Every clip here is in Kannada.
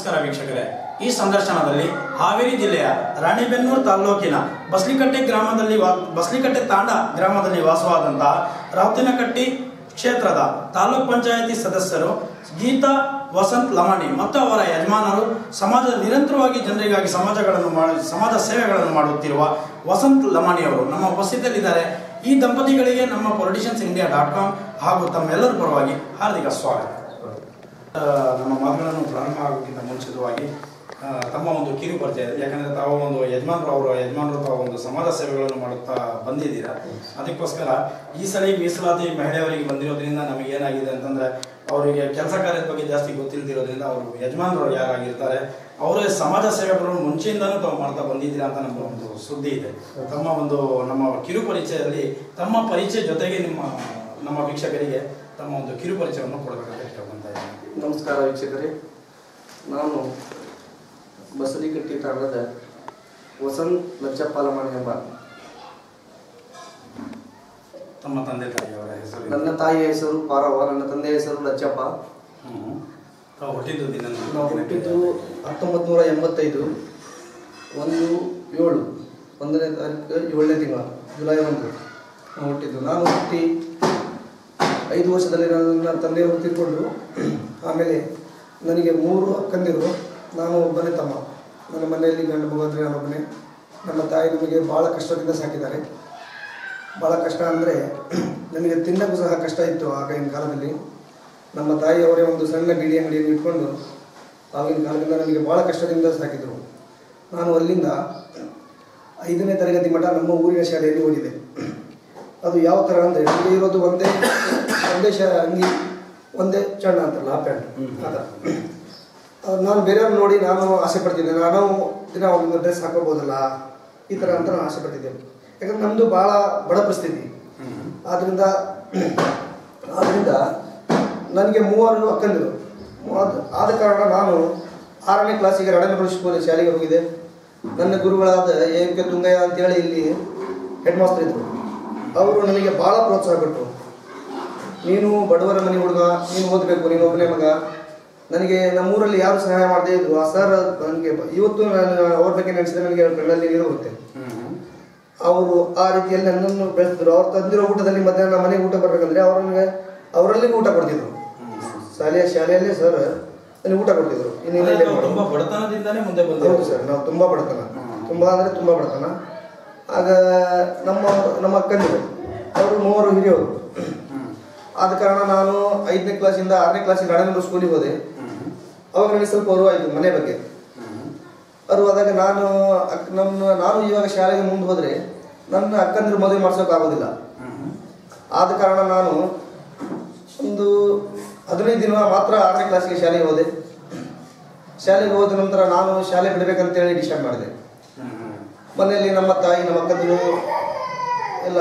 ನಮಸ್ಕಾರ ವೀಕ್ಷಕರೇ ಈ ಸಂದರ್ಶನದಲ್ಲಿ ಹಾವೇರಿ ಜಿಲ್ಲೆಯ ರಾಣಿಬೆನ್ನೂರು ತಾಲ್ಲೂಕಿನ ಬಸ್ಲಿಕಟ್ಟೆ ಗ್ರಾಮದಲ್ಲಿ ವಾ ಬಸ್ಲಿಕಟ್ಟೆ ತಾಂಡ ಗ್ರಾಮದಲ್ಲಿ ವಾಸವಾದಂತಹ ರಾವತಿನಕಟ್ಟಿ ಕ್ಷೇತ್ರದ ತಾಲೂಕ್ ಪಂಚಾಯತಿ ಸದಸ್ಯರು ಗೀತಾ ವಸಂತ್ ಲಮಾಣಿ ಮತ್ತು ಅವರ ಯಜಮಾನರು ಸಮಾಜದ ನಿರಂತರವಾಗಿ ಜನರಿಗಾಗಿ ಸಮಾಜಗಳನ್ನು ಮಾಡಿ ಸಮಾಜ ಸೇವೆಗಳನ್ನು ಮಾಡುತ್ತಿರುವ ವಸಂತ್ ಲಮಾಣಿ ಅವರು ನಮ್ಮ ಉಪಸ್ಥಿತಿಯಲ್ಲಿದ್ದಾರೆ ಈ ದಂಪತಿಗಳಿಗೆ ನಮ್ಮ ಪೊಲಿಟಿಷನ್ಸ್ ಇಂಡಿಯಾ ಡಾಟ್ ಕಾಮ್ ಹಾಗೂ ತಮ್ಮೆಲ್ಲರ ಪರವಾಗಿ ಹಾರ್ದಿಕ ಸ್ವಾಗತ ಆ, ನಮ್ಮ ಮಾತುಗಳನ್ನು ಪ್ರಾರಂಭ ಆಗೋಕ್ಕಿಂತ ಮುಂಚಿತವಾಗಿ ಆ, ತಮ್ಮ ಒಂದು ಕಿರು ಪರಿಚಯ ಯಾಕಂದ್ರೆ ತಾವು ಒಂದು ಯಜಮಾನರು ಅವರ ಯಜಮಾನರು ತಾವು ಒಂದು ಸಮಾಜ ಸೇವೆಗಳನ್ನು ಮಾಡುತ್ತಾ ಬಂದಿದ್ದೀರಾ ಅದಕ್ಕೋಸ್ಕರ ಈ ಸಲ ಮೀಸಲಾತಿ ಮಹಿಳೆಯರಿಗೆ ಬಂದಿರೋದ್ರಿಂದ ನಮಗೆ ಏನಾಗಿದೆ ಅಂತಂದ್ರೆ ಅವರಿಗೆ ಕೆಲಸ ಕಾರ್ಯದ ಬಗ್ಗೆ ಜಾಸ್ತಿ ಗೊತ್ತಿಲ್ದಿರೋದ್ರಿಂದ ಅವರು ಯಜಮಾನರು ಯಾರಾಗಿರ್ತಾರೆ ಅವರೇ ಸಮಾಜ ಸೇವೆಗಳು ಮುಂಚೆಯಿಂದನೂ ತಾವು ಮಾಡ್ತಾ ಬಂದಿದ್ದೀರಾ ಅಂತ ನಮ್ಮ ಒಂದು ಸುದ್ದಿ ಇದೆ ತಮ್ಮ ಒಂದು ನಮ್ಮ ಕಿರು ಪರಿಚಯದಲ್ಲಿ ತಮ್ಮ ಪರಿಚಯ ಜೊತೆಗೆ ನಿಮ್ಮ ನಮ್ಮ ವೀಕ್ಷಕರಿಗೆ ತಮ್ಮ ಒಂದು ಕಿರು ಪರಿಚಯವನ್ನು ಕೊಡಬೇಕಂತ ಕೇಳ್ಕೊಂತ ಇದ್ದೀನಿ ನಮಸ್ಕಾರ ವೀಕ್ಷಕರೇ ನಾನು ಬಸಲಿಕಟ್ಟಿ ತಾಂಡದ ವಸಂತ್ ಲಚ್ಚಪ್ಪಾಲಮಣಿ ಎಂಬ ತಮ್ಮ ತಂದೆ ತಾಯಿಯವರ ಹೆಸರು ನನ್ನ ತಾಯಿಯ ಹೆಸರು ಪಾರವ್ವ ನನ್ನ ತಂದೆಯ ಹೆಸರು ಲಚ್ಚಪ್ಪ ಹ್ಮ್. ತಾವು ಹುಟ್ಟಿದ್ದು ದಿನ ನಾವು ಹುಟ್ಟಿದ್ದು ಹತ್ತೊಂಬತ್ತು ನೂರ ಎಂಬತ್ತೈದು ಒಂದು ಏಳು ಒಂದನೇ ತಾರೀಕು ಏಳನೇ ತಿಂಗಳ ಜುಲೈ ಒಂದು ನಾವು ಹುಟ್ಟಿದ್ದು ನಾನು ಹುಟ್ಟಿ ಐದು ವರ್ಷದಲ್ಲಿ ನನ್ನ ತಂದೆಯವರು ತೀರ್ಕೊಂಡು ಆಮೇಲೆ ನನಗೆ ಮೂರು ಅಕ್ಕಂದಿರು ನಾನು ಒಬ್ಬನೇ ತಮ್ಮ ನನ್ನ ಮನೆಯಲ್ಲಿ ಗಂಡ ಮಗು ಅಂದರೆ ನಾನೊಬ್ಬನೇ ನಮ್ಮ ತಾಯಿ ನಮಗೆ ಭಾಳ ಕಷ್ಟದಿಂದ ಸಾಕಿದ್ದಾರೆ ಭಾಳ ಕಷ್ಟ ಅಂದರೆ ನನಗೆ ತಿನ್ನಕ್ಕೂ ಸಹ ಕಷ್ಟ ಇತ್ತು ಆಗಿನ ಕಾಲದಲ್ಲಿ ನಮ್ಮ ತಾಯಿಯವರೇ ಒಂದು ಸಣ್ಣ ಬಿಡಿ ಅಂಗಡಿಯನ್ನು ಇಟ್ಕೊಂಡು ಆಗಿನ ಕಾಲದಿಂದ ನನಗೆ ಭಾಳ ಕಷ್ಟದಿಂದ ಸಾಕಿದರು ನಾನು ಅಲ್ಲಿಂದ ಐದನೇ ತರಗತಿ ಮಟ್ಟ ನಮ್ಮ ಊರಿನ ಶಾಲೆಯಲ್ಲಿ ಓದಿದೆ ಅದು ಯಾವ ಥರ ಅಂದರೆ ನನಗೆ ಇರೋದು ಒಂದೇ ಒಂದೇ ಶಾ ಅಂಗಿ ಒಂದೇ ಚಣ್ಣ ಅಂತಾರಲ್ಲ ಆ ಪ್ಯಾಂಟ್ ಆ ಥರ ಅದು ನಾನು ಬೇರೆಯವ್ರು ನೋಡಿ ನಾನು ಆಸೆ ಪಡ್ತಿದ್ದೆ ನಾನು ದಿನ ಒಂದು ಡ್ರೆಸ್ ಹಾಕೋಬೋದಲ್ಲ ಈ ಥರ ಅಂತ ನಾನು ಆಸೆ ಪಡ್ತಿದ್ದೆ ಯಾಕಂದ್ರೆ ನಮ್ಮದು ಭಾಳ ಬಡ ಪರಿಸ್ಥಿತಿ ಆದ್ದರಿಂದ ಆದ್ದರಿಂದ ನನಗೆ ಮೂವರು ಅಕ್ಕಂದಿರು ಆದ- ಆದ ಕಾರಣ ನಾನು ಆರನೇ ಕ್ಲಾಸಿಗೆ ರಡನಪುರ ಸ್ಕೂಲ್ ಶಾಲೆಗೆ ಹೋಗಿದೆ ನನ್ನ ಗುರುಗಳಾದ ಎ ಕೆ ತುಂಗಯ್ಯ ಅಂತೇಳಿ ಇಲ್ಲಿ ಹೆಡ್ ಮಾಸ್ಟರ್ ಇದ್ದರು ಅವರು ನನಗೆ ಭಾಳ ಪ್ರೋತ್ಸಾಹ ಕೊಟ್ಟರು ನೀನು ಬಡವರ ಮನೆ ಹುಡುಗ ನೀನು ಓದಬೇಕು ನೀನು ಒಬ್ಬನೇ ಮಗ ನನಗೆ ನಮ್ಮೂರಲ್ಲಿ ಯಾರು ಸಹಾಯ ಮಾಡದೇ ಇದ್ರು ಆ ಸರ್ ನನಗೆ ಇವತ್ತು ನಾನು ಅವ್ರ ಬಗ್ಗೆ ನೆನೆಸಿದ್ರೆ ನನಗೆ ಕಣ್ಣಲ್ಲಿ ನೀರು ಬರುತ್ತೆ ಅವರು ಆ ರೀತಿಯಲ್ಲಿ ನನ್ನನ್ನು ಬೆಳೆಸಿದ್ರು ಅವ್ರು ತಂದಿರೋ ಊಟದಲ್ಲಿ ಮಧ್ಯಾಹ್ನ ಮನೆಗೆ ಊಟ ಬರ್ಬೇಕಂದ್ರೆ ಅವ್ರಿಗೆ ಅವರಲ್ಲಿ ಊಟ ಕೊಡ್ತಿದ್ರು ಶಾಲೆಯ ಶಾಲೆಯಲ್ಲೇ ಸರ್ ನನಗೆ ಊಟ ಕೊಡ್ತಿದ್ರು ಇನ್ನು ಅಂದ್ರೆ ಇಲ್ಲೇ ತಾವು ಮಾಡು. ತುಂಬಾ ಬಡತನದಿಂದಾನೇ ಮುಂದೆ ಹೌದು ಬಂದಿರೋದು ಸರ್ ನಾವು ತುಂಬಾ ಬಡತನ ತುಂಬಾ ಅಂದ್ರೆ ತುಂಬಾ ಬಡತನ ಆಗ ನಮ್ಮ ನಮ್ಮ ಅಕ್ಕಂದಿರು ಅವರು ಮೂವರು ಹಿರಿಯವರು ಆದ ಕಾರಣ ನಾನು ಐದನೇ ಕ್ಲಾಸಿಂದ ಆರನೇ ಕ್ಲಾಸಿಂದ ಹಡನೂರು ಸ್ಕೂಲಿಗೆ ಹೋದೆ ಅವಾಗ ನನಗೆ ಸ್ವಲ್ಪ ಅರಿವು ಆಯಿತು ಮನೆ ಬಗ್ಗೆ ಅರಿವಾದಾಗ ನಾನು ಅಕ್ ನಮ್ಮ ನಾನು ಇವಾಗ ಶಾಲೆಗೆ ಮುಂದೆ ಹೋದರೆ ನನ್ನ ಅಕ್ಕಂದಿರು ಮದುವೆ ಮಾಡ್ಸೋಕೆ ಆಗೋದಿಲ್ಲ ಆದ ಕಾರಣ ನಾನು ಒಂದು ಹದಿನೈದು ದಿನ ಮಾತ್ರ ಆರನೇ ಕ್ಲಾಸಿಗೆ ಶಾಲೆಗೆ ಹೋದೆ ಶಾಲೆಗೆ ಹೋದ ನಂತರ ನಾನು ಶಾಲೆ ಬಿಡಬೇಕಂತೇಳಿ ಡಿಸೈಡ್ ಮಾಡಿದೆ ಮನೆಯಲ್ಲಿ ನಮ್ಮ ತಾಯಿ ನಮ್ಮ ಅಕ್ಕಂದಿರು ಎಲ್ಲ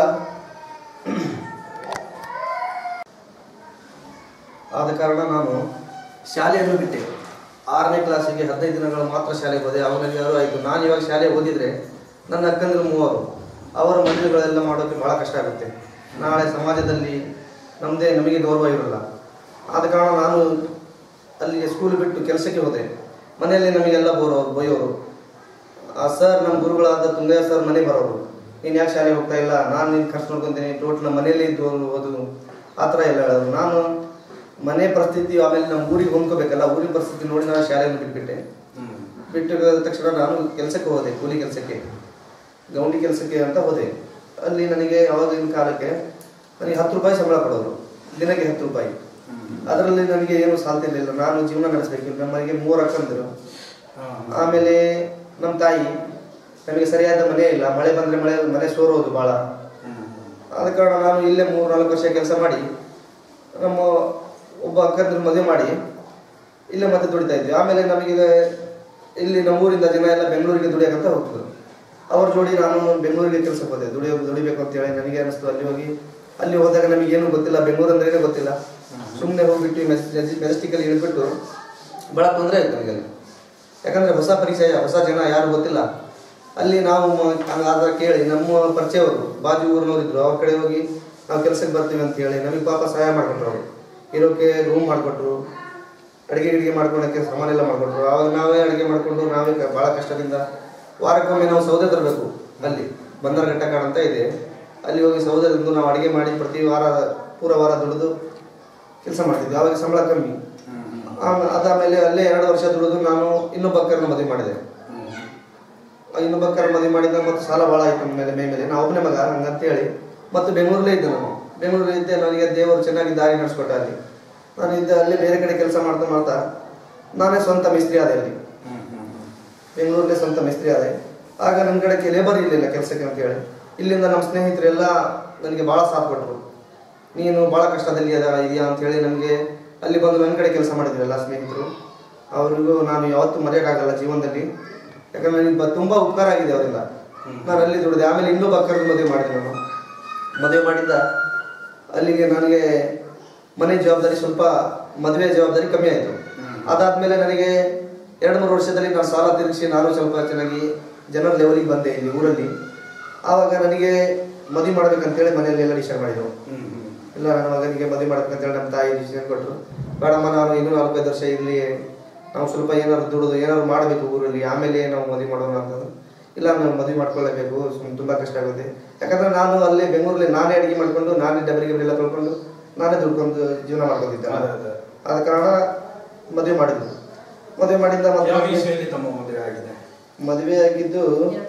ಆದ ಕಾರಣ ನಾನು ಶಾಲೆಯನ್ನು ಬಿಟ್ಟೆ ಆರನೇ ಕ್ಲಾಸಿಗೆ ಹದಿನೈದು ದಿನಗಳು ಮಾತ್ರ ಶಾಲೆಗೆ ಹೋದೆ ಅವಾಗ ನನಗೆ ಅರಿವು ಆಯಿತು ನಾನು ಇವಾಗ ಶಾಲೆ ಓದಿದರೆ ನನ್ನ ಅಕ್ಕಂದಿರು ಮೂವರು ಅವರ ಮದುವೆಗಳೆಲ್ಲ ಮಾಡೋಕ್ಕೆ ಭಾಳ ಕಷ್ಟ ಆಗುತ್ತೆ ನಾಳೆ ಸಮಾಜದಲ್ಲಿ ನಮ್ಮದೇ ನಮಗೆ ಗೌರವ ಇರಲ್ಲ ಆದ ಕಾರಣ ನಾನು ಅಲ್ಲಿಗೆ ಸ್ಕೂಲ್ ಬಿಟ್ಟು ಕೆಲಸಕ್ಕೆ ಹೋದೆ ಮನೆಯಲ್ಲಿ ನಮಗೆಲ್ಲ ಬೋರೋರು ಬೈಯೋರು ಆ ಸರ್ ನಮ್ಮ ಗುರುಗಳಾದ ತುಂಗಯ್ಯ ಸರ್ ಮನೆಗೆ ಬರೋರು ನೀನು ಯಾಕೆ ಶಾಲೆಗೆ ಹೋಗ್ತಾ ಇಲ್ಲ ನಾನು ನಿನ್ನ ಖರ್ಚು ನೋಡ್ಕೊತೀನಿ ಟೋಟಲ್ ನಮ್ಮ ಮನೆಯಲ್ಲೇ ಇದ್ದು ಓದು ಆ ಥರ ಎಲ್ಲ ಹೇಳೋರು ನಾನು ಮನೆ ಪರಿಸ್ಥಿತಿ ಆಮೇಲೆ ನಮ್ಮ ಊರಿಗೆ ಹೊಂದ್ಕೋಬೇಕಲ್ಲ ಊರಿನ ಪರಿಸ್ಥಿತಿ ನೋಡಿ ನಾನು ಶಾಲೆಯನ್ನು ಬಿಟ್ಬಿಟ್ಟೆ ಬಿಟ್ಟು ತಕ್ಷಣ ನಾನು ಕೆಲಸಕ್ಕೆ ಹೋದೆ ಕೂಲಿ ಕೆಲಸಕ್ಕೆ ಗೌಂಡಿ ಕೆಲಸಕ್ಕೆ ಅಂತ ಹೋದೆ ಅಲ್ಲಿ ನನಗೆ ಆವಾಗಿನ ಕಾಲಕ್ಕೆ ನನಗೆ ಹತ್ತು ರೂಪಾಯಿ ಸಂಬಳ ಕೊಡೋರು ದಿನಕ್ಕೆ ಹತ್ತು ರೂಪಾಯಿ ಅದರಲ್ಲಿ ನನಗೆ ಏನು ಸಾಲ್ತಿರ್ಲಿಲ್ಲ ನಾನು ಜೀವನ ನಡೆಸಬೇಕು ನಮ್ಮನೆಗೆ ಮೂರು ಅಕ್ಕಂದಿರು ಆಮೇಲೆ ನಮ್ಮ ತಾಯಿ ನಮಗೆ ಸರಿಯಾದ ಮನೆ ಇಲ್ಲ ಮಳೆ ಬಂದರೆ ಮಳೆ ಮನೆ ಸೋರೋದು ಭಾಳ ಆದ ಕಾರಣ ನಾನು ಇಲ್ಲೇ ಮೂರು ನಾಲ್ಕು ವರ್ಷ ಕೆಲಸ ಮಾಡಿ ನಮ್ಮ ಒಬ್ಬ ಅಕ್ಕಂದ್ರ ಮದುವೆ ಮಾಡಿ ಇಲ್ಲೇ ಮತ್ತೆ ದುಡಿತಾ ಇದ್ವಿ ಆಮೇಲೆ ನಮಗೆ ಇಲ್ಲಿ ನಮ್ಮೂರಿಂದ ಜನ ಎಲ್ಲ ಬೆಂಗಳೂರಿಗೆ ದುಡಿಯೋಕಂತ ಹೋಗ್ತಿದ್ರು ಅವ್ರ ಜೋಡಿ ನಾನು ಬೆಂಗಳೂರಿಗೆ ಕೆಲಸಕ್ಕೆ ಹೋದೆ ದುಡಿಯೋ ದುಡಿಬೇಕು ಅಂತೇಳಿ ನನಗೆ ಅನಿಸ್ತು ಅಲ್ಲಿ ಹೋಗಿ ಅಲ್ಲಿ ಹೋದಾಗ ನಮಗೆ ಏನು ಗೊತ್ತಿಲ್ಲ ಬೆಂಗಳೂರು ಅಂದ್ರೇನೆ ಗೊತ್ತಿಲ್ಲ ಸುಮ್ಮನೆ ಹೋಗ್ಬಿಟ್ಟು ಮೆಜೆಸ್ಟಿಕಲ್ಲಿ ಇಳಿದ್ಬಿಟ್ಟು ಭಾಳ ತೊಂದರೆ ಆಯ್ತು ನನಗೆ ಅಲ್ಲಿ ಯಾಕಂದರೆ ಹೊಸ ಪರಿಚಯ ಹೊಸ ಜನ ಯಾರು ಗೊತ್ತಿಲ್ಲ ಅಲ್ಲಿ ನಾವು ಆದ್ರೆ ಕೇಳಿ ನಮ್ಮ ಪರಿಚಯವರು ಬಾಜು ಊರಿನವ್ರು ಅವ್ರ ಕಡೆ ಹೋಗಿ ನಾವು ಕೆಲಸಕ್ಕೆ ಬರ್ತೀವಿ ಅಂತ ಹೇಳಿ ನಮಗೆ ಪಾಪ ಸಹಾಯ ಮಾಡಿಕೊಟ್ರು ಅವರು ಇರೋಕ್ಕೆ ರೂಮ್ ಮಾಡಿಕೊಟ್ರು ಅಡುಗೆ ಗಿಡಿಗೆ ಮಾಡ್ಕೊಳಕ್ಕೆ ಸಾಮಾನು ಎಲ್ಲ ಮಾಡ್ಕೊಟ್ರು ಆವಾಗ ನಾವೇ ಅಡುಗೆ ಮಾಡಿಕೊಂಡು ನಾವೇ ಕ- ಭಾಳ ಕಷ್ಟದಿಂದ ವಾರಕ್ಕೊಮ್ಮೆ ನಾವು ಸೌದೆ ತರಬೇಕು ಅಲ್ಲಿ ಬಂದರಘಟ್ಟ ಕಾಡ್ ಅಂತ ಇದೆ ಅಲ್ಲಿ ಹೋಗಿ ಸೌದೆ ತಂದು ನಾವು ಅಡುಗೆ ಮಾಡಿ ಪ್ರತಿ ವಾರ ಪೂರ ವಾರ ದುಡಿದು ಕೆಲಸ ಮಾಡ್ತಿದ್ವಿ ಆವಾಗ ಸಂಬಳ ಕಮ್ಮಿ ಆಮ- ಅದಾದಮೇಲೆ ಅಲ್ಲೇ ಎರಡು ವರ್ಷ ದುಡಿದು ನಾನು ಇನ್ನೊಬ್ಬ ಅಕ್ಕರನ್ನ ಮದುವೆ ಮಾಡಿದೆ ಆ ಇನ್ನೊಬ್ಬ ಅಕ್ಕರ ಮದುವೆ ಮಾಡಿದ ಮತ್ತು ಸಾಲ ಭಾಳ ಆಯ್ತು ನಮ್ಮ ಮೇಲೆ ಮೈ ಮೇಲೆ ನಾ ಒಬ್ಬನೇ ಮಗ ಹಂಗಂತೇಳಿ ಮತ್ತು ಬೆಂಗಳೂರಲ್ಲೇ ಇದ್ದೆ ನಾನು ಬೆಂಗಳೂರಲ್ಲಿ ಇದ್ದೆ ನನಗೆ ದೇವರು ಚೆನ್ನಾಗಿ ದಾರಿ ನಡೆಸ್ಕೊಟ್ಟ ಅಲ್ಲಿ ನಾನು ಇದ್ದೆ ಅಲ್ಲಿ ಬೇರೆ ಕಡೆ ಕೆಲಸ ಮಾಡ್ತಾ ಮಾಡ್ತಾ ನಾನೇ ಸ್ವಂತ ಮಿಸ್ತ್ರಿ ಆದೆ ಅಲ್ಲಿ ಬೆಂಗಳೂರಲ್ಲೇ ಸ್ವಂತ ಮಿಸ್ತ್ರಿ ಆದೆ ಆಗ ನನ್ನ ಕಡೆಗೆ ಲೇಬರ್ ಇರಲಿಲ್ಲ ಕೆಲಸಕ್ಕೆ ಅಂತೇಳಿ ಇಲ್ಲಿಂದ ನಮ್ಮ ಸ್ನೇಹಿತರೆಲ್ಲ ನನಗೆ ಭಾಳ ಸಾಥ್ ಕೊಟ್ಟರು ನೀನು ಭಾಳ ಕಷ್ಟದಲ್ಲಿ ಅದ ಇದೆಯಾ ಅಂತೇಳಿ ನನಗೆ ಅಲ್ಲಿ ಬಂದು ನನ್ನ ಕಡೆ ಕೆಲಸ ಮಾಡಿದ್ರು ಎಲ್ಲ ಸ್ನೇಹಿತರು ಅವರಿಗೂ ನಾನು ಯಾವತ್ತೂ ಮರೆಯೋಕ್ಕಾಗಲ್ಲ ಜೀವನದಲ್ಲಿ ಯಾಕಂದ್ರೆ ನನಗೆ ಬ- ತುಂಬ ಉಪಕಾರ ಆಗಿದೆ ಅವರಿಂದ ನಾನು ಅಲ್ಲಿ ದುಡಿದೆ ಆಮೇಲೆ ಇನ್ನೊಬ್ಬ ಅಕ್ಕರದ ಮದುವೆ ಮಾಡಿದೆ ನಾನು ಮದುವೆ ಮಾಡಿದ್ದ ಅಲ್ಲಿಗೆ ನನಗೆ ಮನೆ ಜವಾಬ್ದಾರಿ ಸ್ವಲ್ಪ ಮದುವೆ ಜವಾಬ್ದಾರಿ ಕಮ್ಮಿ ಆಯಿತು ಅದಾದ್ಮೇಲೆ ನನಗೆ ಎರಡು ಮೂರು ವರ್ಷದಲ್ಲಿ ನಾನು ಸಾಲ ತೀರಿಸಿ ನಾನು ಸ್ವಲ್ಪ ಚೆನ್ನಾಗಿ ಜನರ ಲೆವೆಲಿಗೆ ಬಂದೆ ಇಲ್ಲಿ ಊರಲ್ಲಿ ಆವಾಗ ನನಗೆ ಮದುವೆ ಮಾಡ್ಬೇಕಂತೇಳಿ ಮನೆಯಲ್ಲಿ ಎಲ್ಲ ಡಿಸೈಡ್ ಮಾಡಿದ್ರು ಇಲ್ಲ ನನ್ನ ಮಗನಿಗೆ ಮದುವೆ ಮಾಡ್ಬೇಕಂತೇಳಿ ನಮ್ಮ ತಾಯಿ ಡಿಸಿಷನ್ ಕೊಟ್ಟರು ಬೇಡಮ್ಮ ನಾನು ಇನ್ನೂ ನಾಲ್ಕೈದು ವರ್ಷ ಇಲ್ಲಿ ನಾವು ಸ್ವಲ್ಪ ಏನಾದ್ರು ದುಡಿದು ಏನಾದ್ರು ಮಾಡಬೇಕು ಊರಲ್ಲಿ ಆಮೇಲೆ ನಾವು ಮದುವೆ ಮಾಡೋಣ ಅಂತಂದು ಇಲ್ಲ ನಾನು ಮದುವೆ ಮಾಡ್ಕೊಳ್ಳೇಬೇಕು ಸುಮ್ ತುಂಬ ಕಷ್ಟ ಆಗುತ್ತೆ ಯಾಕಂದ್ರೆ ನಾನು ಅಲ್ಲೇ ಬೆಂಗಳೂರಲ್ಲಿ ನಾನೇ ಅಡುಗೆ ಮಾಡ್ಕೊಂಡು ನಾನೇ ಡಬರಿ ಗಿಬರಿ ಎಲ್ಲ ತೊಳ್ಕೊಂಡು ನಾನೇ ದುಡ್ಕೊಂಡು ಜೀವನ ಮಾಡ್ಕೊಂಡಿದ್ದೆ ಅದೇ, ಅದೇ. ಆದ ಕಾರಣ ಮದುವೆ ಮಾಡಿದ್ದು ಮದುವೆ ಮಾಡಿದ್ದ ಯಾವ ಮತ್ತೆ ಇಸ್ವಿಯಲ್ಲಿ ತಮ್ಮ ಮದುವೆ ಆಗಿದೆ ಮದುವೆ ಆಗಿದ್ದು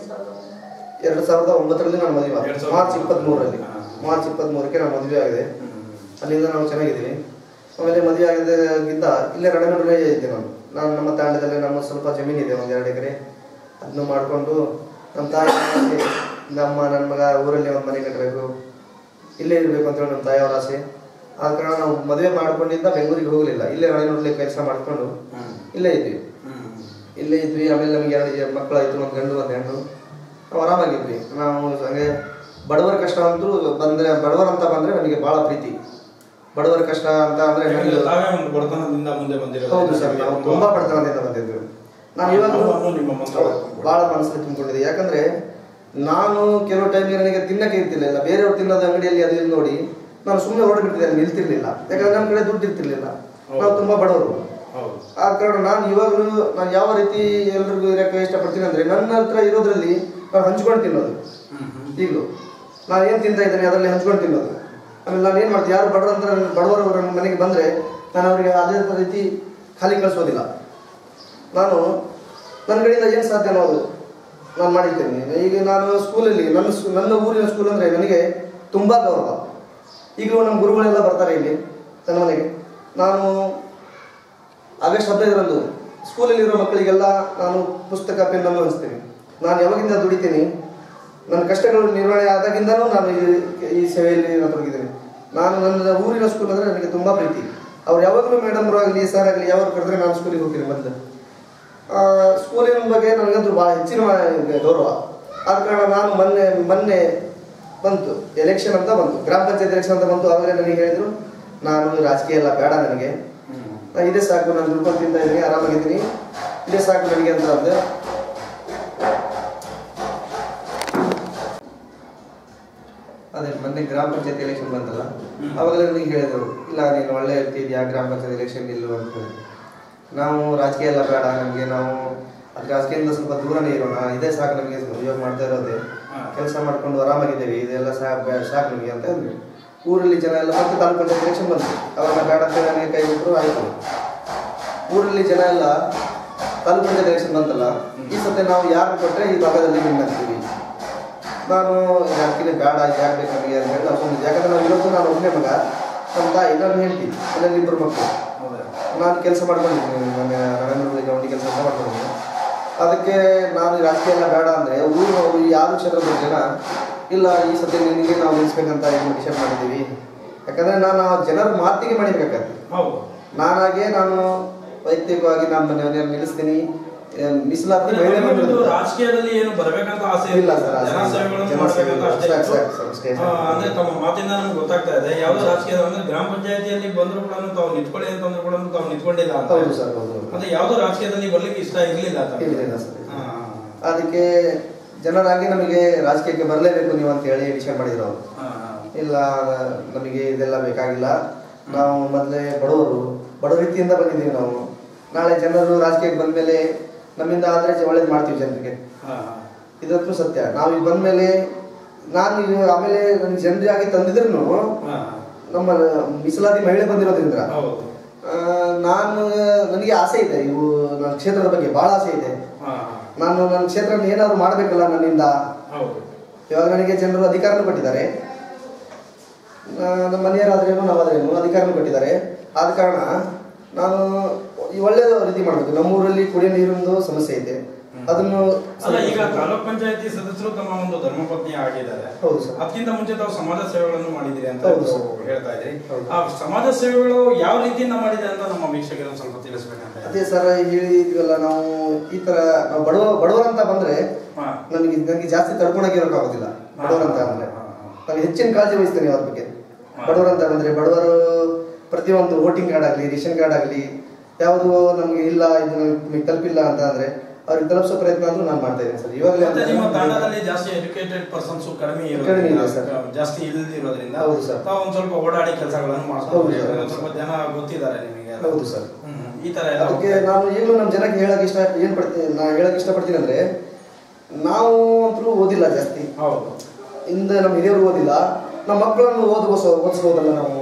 ಎರಡು ಸಾವಿರದ ಒಂಬತ್ತರಲ್ಲಿ ನಾನು ಮದುವೆ ಆದೆ. ಎರಡ್ ಸಾವಿರದ ಮಾರ್ಚ್ ಇಪ್ಪತ್ತ್ಮೂರರಲ್ಲಿ ಹಾ. ಮಾರ್ಚ್ ಇಪ್ಪತ್ತ್ಮೂರಕ್ಕೆ ನಾನು ಮದುವೆ ಆಗಿದೆ ಅಲ್ಲಿಂದ ನಾವು ಚೆನ್ನಾಗಿದ್ದೀವಿ ಆಮೇಲೆ ಮದುವೆ ಆಗಿದ್ದಾಗಿದ್ದ ಇಲ್ಲೇ ರಣಮೂರಲ್ಲೇ ಇದ್ದೆ ನಾನು ನಾನು ನಮ್ಮ ತಾಂಡದಲ್ಲಿ ನಮ್ಮ ಸ್ವಲ್ಪ ಜಮೀನು ಇದೆ ಒಂದು ಎರಡು ಎಕರೆ ಅದನ್ನು ಮಾಡಿಕೊಂಡು ನಮ್ಮ ತಾಯಿ ಆಸೆ, ನಮ್ಮ ನನ್ನ ಮಗ ಊರಲ್ಲಿ ಒಂದು ಮನೆ ಕಟ್ಟಬೇಕು ಇಲ್ಲೇ ಇರಬೇಕು ಅಂತೇಳಿ ನಮ್ಮ ತಾಯಿಯವರ ಆಸೆ ಆದ ಕಾರಣ ನಾವು ಮದುವೆ ಮಾಡ್ಕೊಂಡಿದ್ದ ಬೆಂಗಳೂರಿಗೆ ಹೋಗಲಿಲ್ಲ ಇಲ್ಲೇ ರಣಮೂರಲ್ಲಿ ಕೆಲಸ ಮಾಡಿಕೊಂಡು ಇಲ್ಲೇ ಇದ್ವಿ ಇಲ್ಲೇ ಇದ್ವಿ ಆಮೇಲೆ ನಮಗೆ ಎರಡು ಜ- ಮಕ್ಕಳಾಯ್ತು ಒಂದು ಗಂಡು ಒಂದು ಹೆಣ್ಣು ನಾವು ಆರಾಮಾಗಿದ್ವಿ ನಾವು ಹಂಗೆ ಬಡವರ ಕಷ್ಟ ಅಂತೂ ಬಂದ್ರೆ ಬಡವರ ಅಂತ ಬಂದ್ರೆ ನನಗೆ ಬಹಳ ಪ್ರೀತಿ ಬಡವರ ಕಷ್ಟ ಅಂತ ಅಂದ್ರೆ ಯಾಕಂದ್ರೆ ನನಗೆ ತಾವೇ ಒಂದು ಬಡತನದಿಂದ ಮುಂದೆ ಬಂದಿರೋದು ಹೌದು ಸರ್ ನಾವು ತುಂಬಾ ಬಡತನದಿಂದ ಬಂದಿದ್ವಿ ನಾನು ಇವಾಗಲೂ ನೋವನ್ನು ನಿಮ್ಮ ಮನಸ್ಸಲ್ಲಿ ತುಂಬಿಕೊಂಡಿದೆ. ಬಹಳ ಮನಸ್ಸಲ್ಲಿ ತುಂಬಿಕೊಂಡಿದೆ ಯಾಕಂದ್ರೆ ನಾನು ಕೆಲವು ಟೈಮಿಗೆ ನನಗೆ ತಿನ್ನಕ್ಕೆ ಇರ್ತಿರ್ಲಿಲ್ಲ ಬೇರೆಯವ್ರು ತಿನ್ನೋದು ಅಂಗಡಿಯಲ್ಲಿ ಅದು ಇದು ನೋಡಿ ನಾನು ಸುಮ್ಮನೆ ಹೊರಡ್ಬಿಟ್ಟಿದ್ದೆ ಅಲ್ಲಿ ನಿಲ್ತಿರ್ಲಿಲ್ಲ ಯಾಕಂದ್ರೆ ನಮ್ಮ ಕಡೆ ದುಡ್ಡು ಇರ್ತಿರ್ಲಿಲ್ಲ ನಾವು ತುಂಬಾ ಬಡವರು ಹೌದು ಆ ಕಾರಣ ನಾನು ಇವಾಗಲೂ ನಾನು ಯಾವ ರೀತಿ ಎಲ್ರಿಗೂ ಇರೋಕ್ಕೆ ಇಷ್ಟಪಡ್ತೀನಿ ಅಂದರೆ ನನ್ನ ಹತ್ರ ಇರೋದ್ರಲ್ಲಿ ನಾನು ಹಂಚ್ಕೊಂಡು ತಿನ್ನೋದು ಈಗಲೂ ನಾನು ಏನು ತಿಂತಾ ಇದ್ದೇನೆ ಅದರಲ್ಲಿ ಹಂಚ್ಕೊಂಡು ತಿನ್ನೋದು ಆಮೇಲೆ ನಾನು ಏನು ಮಾಡ್ತೀನಿ ಯಾರು ಬಡವರು ಅಂತ ನನ್ನ ಬಡವರು ನನ್ನ ಮನೆಗೆ ಬಂದರೆ ನಾನು ಅವರಿಗೆ ಅದೇ ರೀತಿ ಖಾಲಿ ಕಳಿಸೋದಿಲ್ಲ ನಾನು ನನ್ನ ಕಡೆಯಿಂದ ಏನು ಸಾಧ್ಯ ಅನ್ನೋದು ನಾನು ಮಾಡಿದ್ದೇನೆ ಈಗ ನಾನು ಸ್ಕೂಲಲ್ಲಿ ನನ್ನ ಸ್ಕೂ- ನನ್ನ ಊರಿನ ಸ್ಕೂಲ್ ಅಂದರೆ ನನಗೆ ತುಂಬ ಗೌರವ ಈಗಲೂ ನಮ್ಮ ಗುರುಗಳೆಲ್ಲ ಬರ್ತಾರೆ ಇಲ್ಲಿ ನನ್ನ ಮನೆಗೆ ನಾನು ಆಗಸ್ಟ್ ಹದಿನೈದರಂದು ಸ್ಕೂಲಲ್ಲಿರೋ ಮಕ್ಕಳಿಗೆಲ್ಲ ನಾನು ಪುಸ್ತಕ ಪೆನ್ನನ್ನು ಹಂಚ್ತೀನಿ ನಾನು ಯಾವಾಗಿಂದ ದುಡಿತೀನಿ ನನ್ನ ಕಷ್ಟಗಳು ನಿರ್ವಹಣೆ ಆದಾಗಿಂದನೂ ನಾನು ಈ- ಈ ಸೇವೆಯಲ್ಲಿ ನಾನು ತೊಡಗಿದ್ದೀನಿ ನಾನು ನನ್ನ ಊರಿನ ಸ್ಕೂಲ್ ಅಂದರೆ ನನಗೆ ತುಂಬ ಪ್ರೀತಿ ಅವ್ರು ಯಾವಾಗಲೂ ಮೇಡಮ್ರು ಆಗಲಿ ಸರ್ ಆಗಲಿ ಯಾವಾಗ ಕರೆದ್ರೆ ನಾನು ಸ್ಕೂಲಿಗೆ ಹೋಗ್ತೀನಿ ಮೊದಲು ಆ, ಸ್ಕೂಲಿನ ಬಗ್ಗೆ ನನಗಂತೂ ಭಾಳ ಹೆಚ್ಚಿನ ಮಾ- ಗೌರವ ಆದ ಕಾರಣ ನಾನು ಮೊನ್ನೆ ಮೊನ್ನೆ ಬಂತು ಎಲೆಕ್ಷನ್ ಅಂತ ಬಂತು ಗ್ರಾಮ ಪಂಚಾಯತ್ ಎಲೆಕ್ಷನ್ ಅಂತ ಬಂತು ಆವಾಗ ನನಗೆ ಹೇಳಿದರು ನಾನು ರಾಜಕೀಯ ಎಲ್ಲ ಬೇಡ ನನಗೆ ನಾ ಇದೇ ಸಾಕು ನಾನು ದುಡ್ಕೊಂಡು ತಿಂತಾ ಇದ್ದೀನಿ ಆರಾಮಾಗಿದ್ದೀನಿ ಇದೇ ಸಾಕು ನನಗೆ ಅಂತ ಅಂದೆ ಅದೇ ಮೊನ್ನೆ ಗ್ರಾಮ ಪಂಚಾಯತ್ ಎಲೆಕ್ಷನ್ ಬಂತಲ್ಲ ಹ್ಮ್. ಅವಾಗಲೇ ನನಗೆ ಹೇಳಿದರು ಇಲ್ಲ ನೀನು ಒಳ್ಳೆ ಇರ್ತಿದ್ಯಾ ಗ್ರಾಮ ಪಂಚಾಯತ್ ಎಲೆಕ್ಷನ್ ನಿಲ್ಲು ಅಂತ ಹೇಳಿ ನಾವು ರಾಜಕೀಯ ಎಲ್ಲ ಬೇಡ ನಮಗೆ ನಾವು ಅದು ರಾಜಕೀಯದಿಂದ ಸ್ವಲ್ಪ ದೂರನೇ ಇರೋಣ ಇದೇ ಸಾಕು ನಮಗೆ ಉದ್ಯೋಗ ಮಾಡ್ತಾ ಇರೋದೇ ಹಾ. ಕೆಲಸ ಮಾಡ್ಕೊಂಡು ಆರಾಮಾಗಿದ್ದೇವೆ ಇದೆಲ್ಲ ಸಾಕು ಬೇ- ಸಾಕು ನಮಗೆ ಅಂತ ಅಂದ್ವಿ ಊರಲ್ಲಿ ಜನ ಎಲ್ಲ ಮತ್ತೆ ತಾಲೂಕು ಪಂಚಾಯತ್ ಎಲೆಕ್ಷನ್ ಬಂತು ಅವಾಗ ಬೇಡ ಅಂತ ಹೇಳಿ ನನಗೆ ಕೈ ಬಿಟ್ಟರು ಆಯಿತು ಊರಲ್ಲಿ ಜನ ಎಲ್ಲ ತಾಲೂಕು ಪಂಚಾಯತ್ ಎಲೆಕ್ಷನ್ ಬಂತಲ್ಲ ಈ ಸತಿ ನಾವು ಯಾರು ಕೊಟ್ಟರೆ ಈ ಭಾಗದಲ್ಲಿ ವಿನ್ ಆಗ್ತೀವಿ ನಾನು ಯಾಕಿನ ಬೇಡ ಯಾಕೆ ಬೇಕು ನಮಗೆ ಅಂತ ಹೇಳಿ ನಾವು ಸುಮ್ಮನೆ ಯಾಕಂದ್ರೆ ನಾವು ಇರೋದು ನಾನು ಒಬ್ಬನೇ ಮಗ ನಮ್ಮ ತಾಯಿ ನಾನು ಹೇಳ್ತೀನಿ ಮನೇಲಿ ಇಬ್ಬರು ಮಕ್ಕಳು ಹೌದಾ ನಾನು ಕೆಲಸ ಮಾಡ್ಕೊಂಡಿದ್ದೀನಿ ನನ್ನ ರಣೇಂದ್ರ ಗೌಂಡಿ ಕೆಲಸ ಅಂತ ಮಾಡ್ಕೊಂಡಿದ್ದೀನಿ ಅದಕ್ಕೆ ನಾನು ರಾಜಕೀಯ ಎಲ್ಲ ಬೇಡ ಅಂದರೆ ಊರು ಅವರು ಯಾರು ಕ್ಷೇತ್ರದ ಜನ ಇಲ್ಲ ಈ ಸತಿ ನಿನಗೆ ನಾವು ನಿಲ್ಲಿಸ್ಬೇಕಂತ ಇದು ಡಿಸೈಡ್ ಮಾಡಿದ್ದೀವಿ ಯಾಕಂದರೆ ನಾನು ಆ ಜನರ ಮಾತಿಗೆ ಮಾಡಿರ್ಬೇಕಾಗ್ತದೆ ಹೌದು ನಾನಾಗೆ ನಾನು ವೈಯಕ್ತಿಕವಾಗಿ ನಾನು ಮನೆಯವ್ರನ್ನ ನಿಲ್ಲಿಸ್ತೀನಿ ಏ, ಮೀಸಲಾತಿ ಅಂದ್ರೆ ಮಹಿಳೆ ನಿಮ್ಗೆ ಇದು ಬಂದಿರೋದು. ರಾಜಕೀಯದಲ್ಲಿ ಏನು ಬರಬೇಕಂತ ಆಸೆ ಇಲ್ಲ ಸರ್, ಆಸೆ ಇಲ್ಲ. ಜನಸೇವೆಗಳನ್ನು ಜನಸೇವೆ ಮಾಡಬೇಕಂತ ಅಷ್ಟೇ ಸಾಕು, ಇತ್ತು. ಸಾಕು, ಸಾಕು, ಅಷ್ಟೇ. ಆ, ಅಂದ್ರೆ ತಮ್ಮ ಮಾತಿಂದ ನಮ್ಗೆ ಗೊತ್ತಾಗ್ತಾ ಇದೆ ಯಾವುದೋ ರಾಜಕೀಯ ಅಂದ್ರೆ ಗ್ರಾಮ ಪಂಚಾಯತಿಯಲ್ಲಿ ಬಂದ್ರು ಕೂಡ ತಾವು ನಿಂತ್ಕೊಳ್ಳಿ ಅಂತಂದ್ರು ಕೂಡ ತಾವು ನಿಂತ್ಕೊಂಡಿಲ್ಲ ಅಂತ ಹೌದು ಸರ್ ಹೌದು ಅಂದ್ರೆ ಯಾವುದೋ ರಾಜಕೀಯದಲ್ಲಿ ಬರ್ಲಿಕ್ಕೆ ಇಷ್ಟ ಇರ್ಲಿಲ್ಲ ಅಂತ ಇರ್ಲಿಲ್ಲ ಸರ್. ಹಾ, ಅದಕ್ಕೆ ಜನರಾಗಿ ನಮಗೆ ರಾಜಕೀಯಕ್ಕೆ ಬರಲೇಬೇಕು ನೀವು ಅಂತ ಹೇಳಿ ಡಿಸೈಡ್ ಮಾಡಿದ್ರು ಅವರು ಹಾ, ಹಾ. ಇಲ್ಲ ನಮಗೆ ಇದೆಲ್ಲ ಬೇಕಾಗಿಲ್ಲ ನಾವು ಮೊದಲೇ ಬಡವರು ಬಡ ರೀತಿಯಿಂದ ಬಂದಿದ್ದೀವಿ ನಾವು ನಾಳೆ ಜನರು ರಾಜಕೀಯಕ್ಕೆ ಬಂದ್ಮೇಲೆ ನಮ್ಮಿಂದ ಆದರೆ ಒಳ್ಳೇದು ಮಾಡ್ತೀವಿ ಜನರಿಗೆ ಹಾ, ಹಾ. ಇದಂತೂ ಸತ್ಯ ನಾವು ಈಗ ಬಂದ್ಮೇಲೆ ನಾನು ಈಗ ಆಮೇಲೆ ನನಗೆ ಜನರಿಗಾಗಿ ತಂದಿದ್ರು ಹಾ, ನಮ್ಮ ಮೀಸಲಾತಿ ಮಹಿಳೆ ಬಂದಿರೋದ್ರಿಂದ ಹೌದು ಆ, ನಾನು ನನಗೆ ಆಸೆ ಇದೆ ಇವು ನನ್ನ ಕ್ಷೇತ್ರದ ಬಗ್ಗೆ ಬಹಳ ಆಸೆ ಇದೆ ಹಾ, ನಾನು ನನ್ನ ಕ್ಷೇತ್ರ ಏನಾದ್ರು ಮಾಡಬೇಕಲ್ಲ ನನ್ನಿಂದ ಹೌದು ಇವಾಗ ನನಗೆ ಜನರು ಅಧಿಕಾರನೂ ಕೊಟ್ಟಿದ್ದಾರೆ ಆ, ನಮ್ಮ ಮನೆಯವರಾದ್ರೇನು ನಾವಾದ್ರೇನು ಅಧಿಕಾರನೂ ಕೊಟ್ಟಿದ್ದಾರೆ ಆದ ಕಾರಣ ನಾನು ಈ ಒಳ್ಳೆಯ ರೀತಿ ಮಾಡಬೇಕು ನಮ್ಮೂರಲ್ಲಿ ಕುಡಿಯೋ ನೀರಿಂದು ಸಮಸ್ಯೆ ಇದೆ ಅದನ್ನು ಅಲ್ಲ ಈಗ ತಾಲೂಕ್ ಪಂಚಾಯತಿ ಸದಸ್ಯರು ತಮ್ಮ ಒಂದು ಧರ್ಮಪತ್ನಿ ಆಗಿದ್ದಾರೆ ಹೌದು ಸರ್ ಅದಕ್ಕಿಂತ ಮುಂಚೆ ತಾವು ಸಮಾಜ ಸೇವೆಗಳನ್ನು ಮಾಡಿದಿರಿ ಅಂತ ಹೌದು ತಾವು ಸರ್. ಹೇಳ್ತಾ ಇದ್ರಿ ಹೌದು. ಆ ಸಮಾಜ ಸೇವೆಗಳು ಯಾವ ರೀತಿಯಿಂದ ಮಾಡಿದೆ ಅಂತ ನಮ್ಮ ವೀಕ್ಷಕರು ಸ್ವಲ್ಪ ತಿಳಿಸ್ಬೇಕಂತ ಅದೇ ಸರ್ ಹೇಳಿದ್ವಲ್ಲ ನಾವು ಈ ತರ ನಾವು ಬಡವ ಬಡವರಂತ ಬಂದ್ರೆ ಹಾ. ನನಗೆ ನನಗೆ ಜಾಸ್ತಿ ತಡ್ಕೊಳಕ್ಕಿರೋಕ್ಕಾಗೋದಿಲ್ಲ ಬಡವರಂತ ಅಂದ್ರೆ ಹಾ, ಹಾ. ನಾನು ಹೆಚ್ಚಿನ ಕಾಳಜಿ ವಹಿಸ್ತೇನೆ ಅವ್ರ ಬಗ್ಗೆ ಹಾ. ಬಡವರಂತ ಬಂದ್ರೆ ಬಡವರು ಪ್ರತಿಯೊಂದು ವೋಟಿಂಗ್ ಕಾರ್ಡ್ ಆಗಲಿ ರೇಷನ್ ಕಾರ್ಡ್ ಆಗಲಿ ಯಾವುದು ನಮಗೆ ಇಲ್ಲ ಇದು ನಮಗೆ ತಲುಪಿಲ್ಲ ಅಂತ ಅಂದ್ರೆ ಅವ್ರಿಗೆ ತಲುಪಿಸೋ ಪ್ರಯತ್ನ ಅಂದ್ರೂ ನಾನು ಮಾಡ್ತಾ ಇದ್ದೀನಿ ಸರ್ ಇವಾಗಲೇ ಮತ್ತೆ ನಿಮ್ಮ ತಾಂಡದಲ್ಲಿ ಜಾಸ್ತಿ ಎಜುಕೇಟೆಡ್ ಪರ್ಸನ್ಸ್ ಕಡಿಮೆ ಕಡಿಮೆ ಇದೆ ಇರೋದ್ರಿಂದ ಸರ್. ಜಾಸ್ತಿ ಇಲ್ಲದಿರೋದ್ರಿಂದ ಹೌದು ಸರ್. ತಾವು ಒಂದ್ ಸ್ವಲ್ಪ ಓಡಾಡಿ ಕೆಲಸಗಳನ್ನು ಮಾಡ್ಕೊಂಡು ಹೌದು ಸರ್. ಒಂದ್ ಸ್ವಲ್ಪ ಜನ ಗೊತ್ತಿದ್ದಾರೆ ನಿಮಗೆ ಎಲ್ಲ. ಹೌದು ಸರ್. ಹ್ಮ್. ಈ ತರ ಎಲ್ಲ ಅದಕ್ಕೆ ನಾನು ಈಗಲೂ ನಮ್ಮ ಜನಕ್ಕೆ ಹೇಳಕ್ ಇಷ್ಟ ಏನ್ ಪಡ್ತೀನಿ ನಾ ಹೇಳಕ್ ಇಷ್ಟಪಡ್ತೀನಿ ಅಂದ್ರೆ ನಾವು ಅಂತೂ ಓದಿಲ್ಲ ಜಾಸ್ತಿ ಹೌದು ಹಿಂದೆ ನಮ್ಮ ಹಿರಿಯರು ಓದಿಲ್ಲ ನಮ್ಮ ಮಕ್ಕಳನ್ನು ಓದಿಸೋ ಓದಿಸ್ಬೋದಲ್ಲ ನಾವು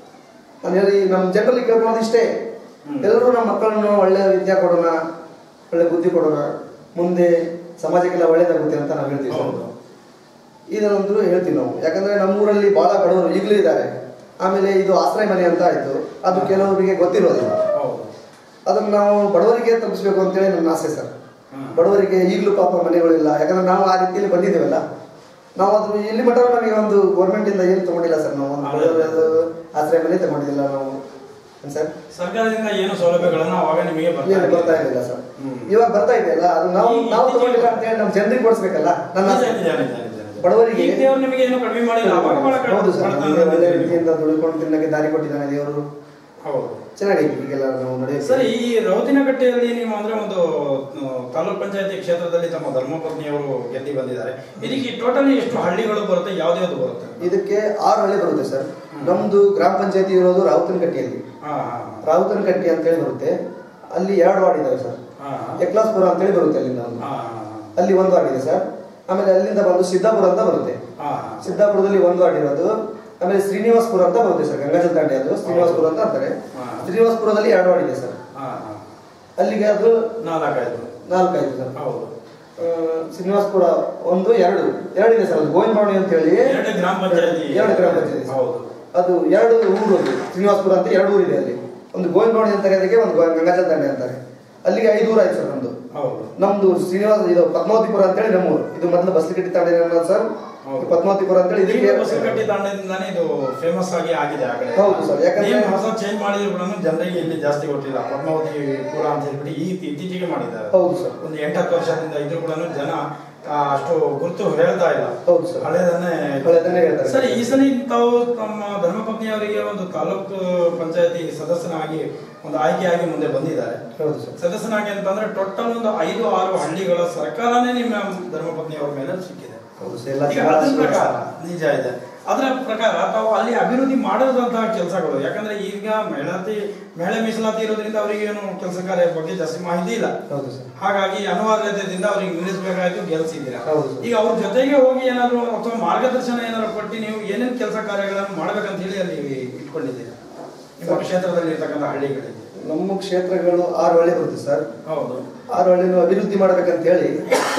ನಾನು ಹೇಳಿ ನಮ್ಮ ಜನರಲ್ಲಿ ಕೇಳ್ಕೊಳ್ಳೋದು ಇಷ್ಟೇ ಹ್ಮ್. ಎಲ್ಲರೂ ನಮ್ಮ ಮಕ್ಕಳನ್ನು ಒಳ್ಳೆ ವಿದ್ಯೆ ಕೊಡೋಣ ಒಳ್ಳೆ ಬುದ್ಧಿ ಕೊಡೋಣ ಮುಂದೆ ಸಮಾಜಕ್ಕೆಲ್ಲ ಒಳ್ಳೇದಾಗುತ್ತೆ ಅಂತ ನಾವು ಹೇಳ್ತೀವಿ ಸರ್. ಹೌದು ಇದನ್ನೊಂದು ಹೇಳ್ತೀವಿ ನಾವು ಯಾಕಂದ್ರೆ ನಮ್ಮೂರಲ್ಲಿ ಬಹಳ ಬಡವರು ಈಗಲೂ ಇದ್ದಾರೆ ಆಮೇಲೆ ಇದು ಆಶ್ರಯ ಮನೆ ಅಂತ ಆಯ್ತು ಅದು ಕೆಲವರಿಗೆ ಗೊತ್ತಿರೋದಿಲ್ಲ ಹೌದು ಅದನ್ನ ನಾವು ಬಡವರಿಗೆ ತಲುಪಿಸ್ಬೇಕು ಅಂತೇಳಿ ನನ್ನ ಆಸೆ ಸರ್ ಹ್ಮ್. ಬಡವರಿಗೆ ಈಗಲೂ ಪಾಪ ಮನೆಗಳಿಲ್ಲ ಯಾಕಂದ್ರೆ ನಾವು ಆ ರೀತಿಯಲ್ಲಿ ಬಂದಿದ್ದೇವಲ್ಲ ನಾವು ಅದು ಇಲ್ಲಿ ಮಟ್ಟ ನಮಗೆ ಒಂದು ಗೌರ್ಮೆಂಟ್ ಇಂದ ಏನು ತಗೊಂಡಿಲ್ಲ ಸರ್ ನಾವು ಒಂದು ಹೌದು. ಬಡವರದು ಆಶ್ರಯ ಮನೆ ತಗೊಂಡಿಲ್ಲ ನಾವು ಏನ್ ಸರ್ ಸರ್ಕಾರದಿಂದ ಏನು ಸೌಲಭ್ಯಗಳನ್ನ ಅವಾಗ ನಿಮಗೆ ಬರ್ತಾ ಏನು ಬರ್ತಾ ಇರ್ಲಿಲ್ಲ. ಇರಲಿಲ್ಲ ಸರ್ ಹ್ಮ್. ಇವಾಗ ಬರ್ತಾ ಇದೆಯಲ್ಲ ಅದು ನಾವು ಈ- ನಾವು ಈ- ತಗೊಂಡಿಲ್ಲ ಅಂತ ಹೇಳಿ ನಮ್ಮ ಜನರಿಗೆ ಕೊಡಿಸ್ಬೇಕಲ್ಲ ನನ್ನ ನಿಜ, ಆಸೆ. ನಿಜ, ನಿಜ, ನಿಜ, ನಿಜ. ಬಡವರಿಗೆ- ಈಗ ದೇವ್ರು ನಿಮಗೆ ಏನು ಕಡಿಮೆ ಮಾಡಿಲ್ಲ ಅವಾಗ ಬಹಳ ಕಡಿಮೆ ಹೌದು ಸರ್ ಮಾಡ್ತಾ ನಮಗೆ ಒಳ್ಳೆ ಬಂದಿದ್ದೀರಿ. ರೀತಿಯಿಂದ ದುಡ್ಕೊಂಡು ತಿನ್ನಕ್ಕೆ ದಾರಿ ಕೊಟ್ಟಿದ್ದಾನೆ ದೇವರು ಹೌದು ಚೆನ್ನಾಗೈತಿ ಈಗೆಲ್ಲ ನಾವು ನಡೆಯುತ್ತೆ ಸರಿ ಈ ರೌತಿನಕಟ್ಟೆಯಲ್ಲಿ ನೀವು ಅಂದ್ರೆ ಒಂದು ಆ, ತಾಲೂಕ್ ಪಂಚಾಯತಿ ಕ್ಷೇತ್ರದಲ್ಲಿ ತಮ್ಮ ಧರ್ಮಪತ್ನಿಯವರು ಗೆದ್ದಿ ಬಂದಿದ್ದಾರೆ ಇದಕ್ಕೆ ಟೋಟಲಿ ಎಷ್ಟು ಹಳ್ಳಿಗಳು ಬರುತ್ತೆ ಯಾವ್ದ್ಯಾವ್ದು ಬರುತ್ತೆ ಇದಕ್ಕೆ ಆರು ಹಳ್ಳಿ ಬರುತ್ತೆ ಸರ್ ನಮ್ದು ಗ್ರಾಮ ಪಂಚಾಯತಿ ಇರೋದು ರಾವುತನಕಟ್ಟಿಯಲ್ಲಿ ಹಾ ಹಾ ರಾವುತನಕಟ್ಟಿ ಅಂತೇಳಿ ಬರುತ್ತೆ ಅಲ್ಲಿ ಎರಡು ವಾರ್ಡ್ ಇದಾವೆ ಸರ್ ಹಾ ಹಾ ಎಕ್ಲಾಸ್ಪುರ ಅಂತೇಳಿ ಬರುತ್ತೆ ಅಲ್ಲಿಂದ ಒಂದು ಹಾ ಅಲ್ಲಿ ಒಂದು ವಾರ್ಡ್ ಇದೆ ಸರ್ ಆಮೇಲೆ ಅಲ್ಲಿಂದ ಬಂದು ಸಿದ್ದಾಪುರ ಅಂತ ಬರುತ್ತೆ ಹಾ ಸಿದ್ದಾಪುರದಲ್ಲಿ ಒಂದು ವಾರ್ಡ್ ಇರೋದು ಆಮೇಲೆ ಶ್ರೀನಿವಾಸ್ಪುರ ಅಂತ ಬರುತ್ತೆ ಸರ್ ಗಂಗಾಜಲ್ ದಾಂಡೆ ಅದು ಶ್ರೀನಿವಾಸ್ಪುರ ಅಂತ ಅಂತಾರೆ ಹಾ. ಶ್ರೀನಿವಾಸ್ಪುರದಲ್ಲಿ ಎರಡು ವಾರ್ಡ್ ಇದೆ ಸರ್ ಹಾ ಹಾ ಅಲ್ಲಿಗೆ ಅದು ನಾಲ್ಕಾಯ್ತು ನಾಲ್ಕೈದು ಸರ್ ಹೌದು ಆ, ಶ್ರೀನಿವಾಸ್ಪುರ ಒಂದು ಎರಡು ಎರಡು ಇದೆ ಸರ್ ಅದು ಗೋವಿಂದವಾಣಿ ಅಂತ ಹೇಳಿ ಎರಡು ಗ್ರಾಮ ಪಂಚಾಯತಿ ಎರಡು ಗ್ರಾಮ ಪಂಚಾಯತಿ ಸರ್. ಹೌದು ಅದು ಎರಡು ಊರು ಅದು ಶ್ರೀನಿವಾಸ್ಪುರ ಅಂತ ಎರಡು ಊರಿದೆ ಅಲ್ಲಿ ಒಂದು ಗೋವಿಂದವಾಣಿ ಅಂತಾರೆ ಅದಕ್ಕೆ ಒಂದು ಗೋ- ಗಂಗಾಜಲ್ ದಂಡೆ ಅಂತಾರೆ ಅಲ್ಲಿಗೆ ಐದು ಊರು ಆಯ್ತು ಸರ್ ನಮ್ದು ಹೌದು ನಮ್ದು ಶ್ರೀನಿವಾಸ ಇದು ಪದ್ಮಾವತಿಪುರ ಅಂತೇಳಿ ನಮ್ಮೂರು ಇದು ಮೊದಲು ಬಸ್ಲಿಕಟ್ಟಿ ತಾಂಡ ಅನ್ನೋದು ಸರ್ ಹೌದು. ಇದು ಪದ್ಮಾವತಿಪುರ ಅಂತೇಳಿ ಈಗ ಇದಕ್ಕೆ ಬಸವಕಟ್ಟಿ ತಾಂಡದಿಂದಾನೇ ಇದು ಫೇಮಸ್ ಆಗಿ ಆಗಿದೆ ಆ ಕಡೆ ಹೌದು ಸರ್, ಯಾಕಂದ್ರೆ- ಏನು ಹೊಸ ಚೇಂಜ್ ಮಾಡಿದ್ರು ಕೂಡ ಜನರಿಗೆ ಇಲ್ಲಿ ಜಾಸ್ತಿ ಗೊತ್ತಿಲ್ಲ ಪದ್ಮಾವತಿ ಪುರ ಅಂತ ಹೇಳ್ಬಿಟ್ಟು ಈ ಇತ್ತೀಚೆಗೆ ಮಾಡಿದ್ದಾರೆ ಹೌದು ಸರ್ ಒಂದು ಎಂಟತ್ತು ವರ್ಷದಿಂದ ಇದ್ರು ಕೂಡ ಜನ ಆ, ಅಷ್ಟು ಗುರುತು ಹೇಳ್ತಾ ಇಲ್ಲ ಹೌದು ಸರ್. ಹಳೇದನ್ನೇ ಹಳೇದನ್ನೇ ಹೇಳ್ತಾರೆ. ಸರಿ ಈ ಸಲ ತಾವು ತಮ್ಮ ಧರ್ಮಪತ್ನಿಯವರಿಗೆ ಒಂದು ತಾಲೂಕು ಪಂಚಾಯತಿ ಸದಸ್ಯನಾಗಿ ಒಂದು ಆಯ್ಕೆಯಾಗಿ ಮುಂದೆ ಬಂದಿದ್ದಾರೆ ಹೌದು ಸರ್ ಸದಸ್ಯನಾಗಿ ಅಂತಂದ್ರೆ ಟೋಟಲ್ ಒಂದು ಐದು ಆರು ಹಳ್ಳಿಗಳ ಸರ್ಕಾರನೇ ನಿಮ್ಮ ಧರ್ಮಪತ್ನಿಯವರ ಮೇಲೆ ಸಿಕ್ಕಿದೆ ಹೌದು ಸರ್ ಎಲ್ಲ ಈಗ ಅದ್ರ ಪ್ರಕಾರ ನಿಜ ಇದೆ ಅದರ ಪ್ರಕಾರ ತಾವು ಅಲ್ಲಿ ಅಭಿವೃದ್ಧಿ ಮಾಡದಂತಹ ಕೆಲಸಗಳು ಯಾಕಂದ್ರೆ ಈಗ ಮಹಿಳಾತಿ ಮಹಿಳೆ ಮೀಸಲಾತಿ ಇರೋದ್ರಿಂದ ಅವರಿಗೆ ಏನು ಕೆಲಸ ಕಾರ್ಯ ಬಗ್ಗೆ ಜಾಸ್ತಿ ಮಾಹಿತಿ ಇಲ್ಲ ಹೌದು ಸರ್ ಹಾಗಾಗಿ ಅನಿವಾರ್ಯತೆಯಿಂದ ಅವ್ರಿಗೆ ನಿಲ್ಲಿಸಬೇಕಾಯ್ತು ಗೆಲ್ಸಿದ್ದೀರಾ ಹೌದು ಸರ್. ಈಗ ಅವ್ರ ಜೊತೆಗೆ ಹೋಗಿ ಏನಾದ್ರು ಅಥವಾ ಮಾರ್ಗದರ್ಶನ ಏನಾದ್ರು ಕೊಟ್ಟು ನೀವು ಏನೇನು ಕೆಲಸ ಕಾರ್ಯಗಳನ್ನು ಮಾಡ್ಬೇಕಂತ ಹೇಳಿ ಅಲ್ಲಿ ಇಟ್ಕೊಂಡಿದ್ದೀರಾ ನಿಮ್ಮ ಕ್ಷೇತ್ರದಲ್ಲಿ ಇರ್ತಕ್ಕಂಥ ಹಳ್ಳಿಗಳಿಗೆ ನಮ್ಮ ಕ್ಷೇತ್ರಗಳು ಆರು ಹಳ್ಳಿ ಬರುತ್ತೆ ಸರ್ ಹೌದು ಆರು ಹಳ್ಳಿನೂ ಅಭಿವೃದ್ಧಿ ಮಾಡ್ಬೇಕಂತ ಹೇಳಿ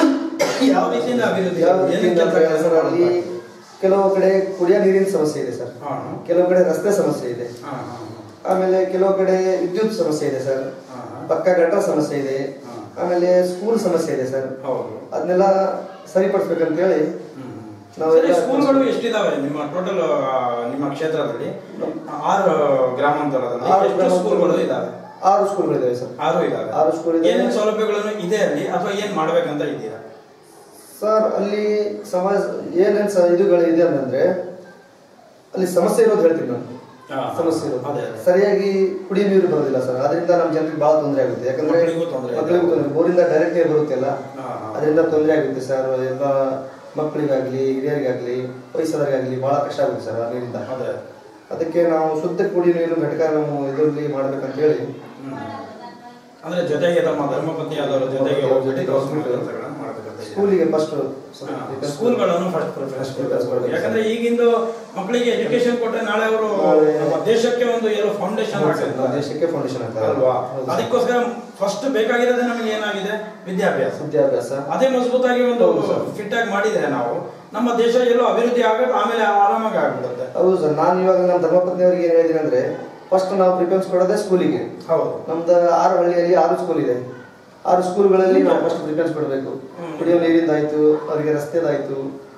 ಯಾವ ರೀತಿಯಿಂದ ಅಭಿವೃದ್ಧಿ ಯಾವ ಏನೇನ್ ರೀತಿಯಿಂದ ಕೆಲ್ಸ ಕಾರ್ಯ ಸರ್ ಅಲ್ಲಿ ಮಾಡ್ಬೇಕು? ಕೆಲವು ಕಡೆ ಕುಡಿಯೋ ನೀರಿನ ಸಮಸ್ಯೆ ಇದೆ ಸರ್ ಹಾ, ಕೆಲವು ಕಡೆ ರಸ್ತೆ ಸಮಸ್ಯೆ ಇದೆ ಹಾ, ಹಾ, ಆಮೇಲೆ ಕೆಲವು ಕಡೆ ವಿದ್ಯುತ್ ಸಮಸ್ಯೆ ಇದೆ ಸರ್ ಹಾ, ಹಾ. ಪಕ್ಕ ಗಟ್ಟರ ಸಮಸ್ಯೆ ಇದೆ ಹಾ. ಆಮೇಲೆ ಸ್ಕೂಲ್ ಸಮಸ್ಯೆ ಇದೆ ಸರ್ ಹೌದು ಅದನ್ನೆಲ್ಲ ಸರಿಪಡಿಸ್ಬೇಕಂತ ಹೇಳಿ ಹ್ಮ್. ನಾವೆಲ್ಲ- ಸರಿ, ಸ್ಕೂಲ್ಗಳು ಎಷ್ಟಿದಾವೆ ನಿಮ್ಮ ಟೋಟಲ್ ನಿಮ್ಮ ಕ್ಷೇತ್ರದಲ್ಲಿ ಆರು ಗ್ರಾಮಾಂತರದಲ್ಲಿ ಆರು ಎಷ್ಟು ಗ್ರಾಮಾಂತರ- ಸ್ಕೂಲ್ಗಳು ಇದಾವೆ ಆರು ಸ್ಕೂಲ್ಗಳಿದಾವೆ ಸರ್ ಆರು ಇದಾವೆ ಆರು ಸ್ಕೂಲ್ ಇದೆ. ಏನೇನು ಸೌಲಭ್ಯಗಳನ್ನು ಇದೆ ಅಲ್ಲಿ ಅಥವಾ ಏನ್ ಮಾಡ್ಬೇಕಂತ ಇದ್ದೀರಾ ಸರ್ ಅಲ್ಲಿ ಸಮಾಜ ಏನೇನು ಸ ಇದುಗಳು ಇದೆ ಅಂತಂದ್ರೆ ಅಲ್ಲಿ ಸಮಸ್ಯೆ ಇರೋದು ಹೇಳ್ತೀನಿ ನಾನು ಹಾ, ಸಮಸ್ಯೆ ಇರೋದು ಅದೇ, ಅದೇ. ಸರಿಯಾಗಿ ಕುಡಿಯ ನೀರು ಬರೋದಿಲ್ಲ ಸರ್ ಅದರಿಂದ ನಮ್ಮ ಜನರಿಗೆ ಬಹಳ ತೊಂದರೆ ಆಗುತ್ತೆ ಯಾಕಂದ್ರೆ ಮಕ್ಕಳಿಗೂ ತೊಂದ್ರೆ ಇದೆ. ಮಕ್ಕಳಿಗೂ ತೊಂದರೆ ಬೋರಿಂದ ಡೈರೆಕ್ಟ್ ನೀರು ಬರುತ್ತಲ್ಲ ಹಾ, ಹಾ. ಅದರಿಂದ ತೊಂದರೆ ಆಗುತ್ತೆ ಸರ್ ಎಲ್ಲ ಮಕ್ಕಳಿಗಾಗ್ಲಿ ಹಿರಿಯರಿಗಾಗ್ಲಿ ವಯಸ್ಸಾದವರಿಗಾಗ್ಲಿ ಬಹಳ ಕಷ್ಟ ಆಗುತ್ತೆ ಸರ್ ಆ ನೀರಿಂದ ಅದೇ ಅದಕ್ಕೆ ನಾವು ಶುದ್ಧ ಕುಡಿಯ ನೀರು ಘಟಕ ನಾವು ಇದರಲ್ಲಿ ಮಾಡ್ಬೇಕಂತ ಹೇಳಿ ಹ್ಮ್. ಅಂದ್ರೆ ಜೊತೆಗೆ ತಮ್ಮ ಧರ್ಮಪತ್ನಿ ಆದವರ ಜೊತೆಗೆ ಹೋಗ್ಬಿಟ್ಟು ಜೊತೆಗೆ ಹೋಗ್ಬಿಟ್ಟು ಕೆಲಸಗಳನ್ನ ಮಾಡ್ತಕ್ಕಂಥದ್ದು. ಸ್ಕೂಲಿಗೆ ಫಸ್ಟ್ ಹಾ, ಸ್ಕೂಲ್ಗಳನ್ನು ಫಸ್ಟ್ ಪ್ರಿಫರೆನ್ಸ್ ಕೊಡಬೇಕು ಯಾಕಂದ್ರೆ ಈಗಿಂದು ಮಕ್ಕಳಿಗೆ ಎಜುಕೇಶನ್ ಕೊಟ್ಟರೆ ನಾಳೆ ಅವರು ನಾಳೆ- ನಮ್ಮ ದೇಶಕ್ಕೆ ಒಂದು ಏನೋ ಫೌಂಡೇಶನ್ ಆಗ್ತದೆ ದೇಶಕ್ಕೆ ಫೌಂಡೇಶನ್ ಅಂತ ಅಲ್ವಾ ಅದಕ್ಕೋಸ್ಕರ ಫಸ್ಟ್ ಬೇಕಾಗಿರೋದೇ ನಮಗೆ ಏನಾಗಿದೆ ವಿದ್ಯಾಭ್ಯಾಸ ವಿದ್ಯಾಭ್ಯಾಸ ಅದೇ ಮಜಬೂತಾಗಿ ಒಂದು ಹೌದು ಸರ್. ಫಿಟ್ ಆಗಿ ಮಾಡಿದ್ರೆ ನಾವು ನಮ್ಮ ದೇಶ ಎಲ್ಲೋ ಅಭಿವೃದ್ಧಿ ಆಗೋದು ಆಮೇಲೆ ಆರಾಮಾಗಿ ಆಗ್ಬಿಡುತ್ತೆ ಹೌದು ಸರ್ ನಾನು ಇವಾಗ ನಮ್ಮ ಧರ್ಮಪತ್ನಿಯವರಿಗೆ ಏನು ಹೇಳಿದ್ದೀನಿ ಅಂದ್ರೆ ಫಸ್ಟ್ ನಾವು ಪ್ರಿಫರೆನ್ಸ್ ಕೊಡೋದೇ ಸ್ಕೂಲಿಗೆ ಹೌದು ನಮ್ದು ಆರು ಹಳ್ಳಿಯಲ್ಲಿ ಆರು ಸ್ಕೂಲ್ ಇದೆ ಆರು ಸ್ಕೂಲ್ಗಳಲ್ಲಿ ನಾವು ಫಸ್ಟ್ ಪ್ರಿಫರೆನ್ಸ್ ಕೊಡಬೇಕು ಹ್ಮ್. ಕುಡಿಯೋ ನೀರಿಂದಾಯ್ತು ಅವರಿಗೆ ರಸ್ತೆದಾಯ್ತು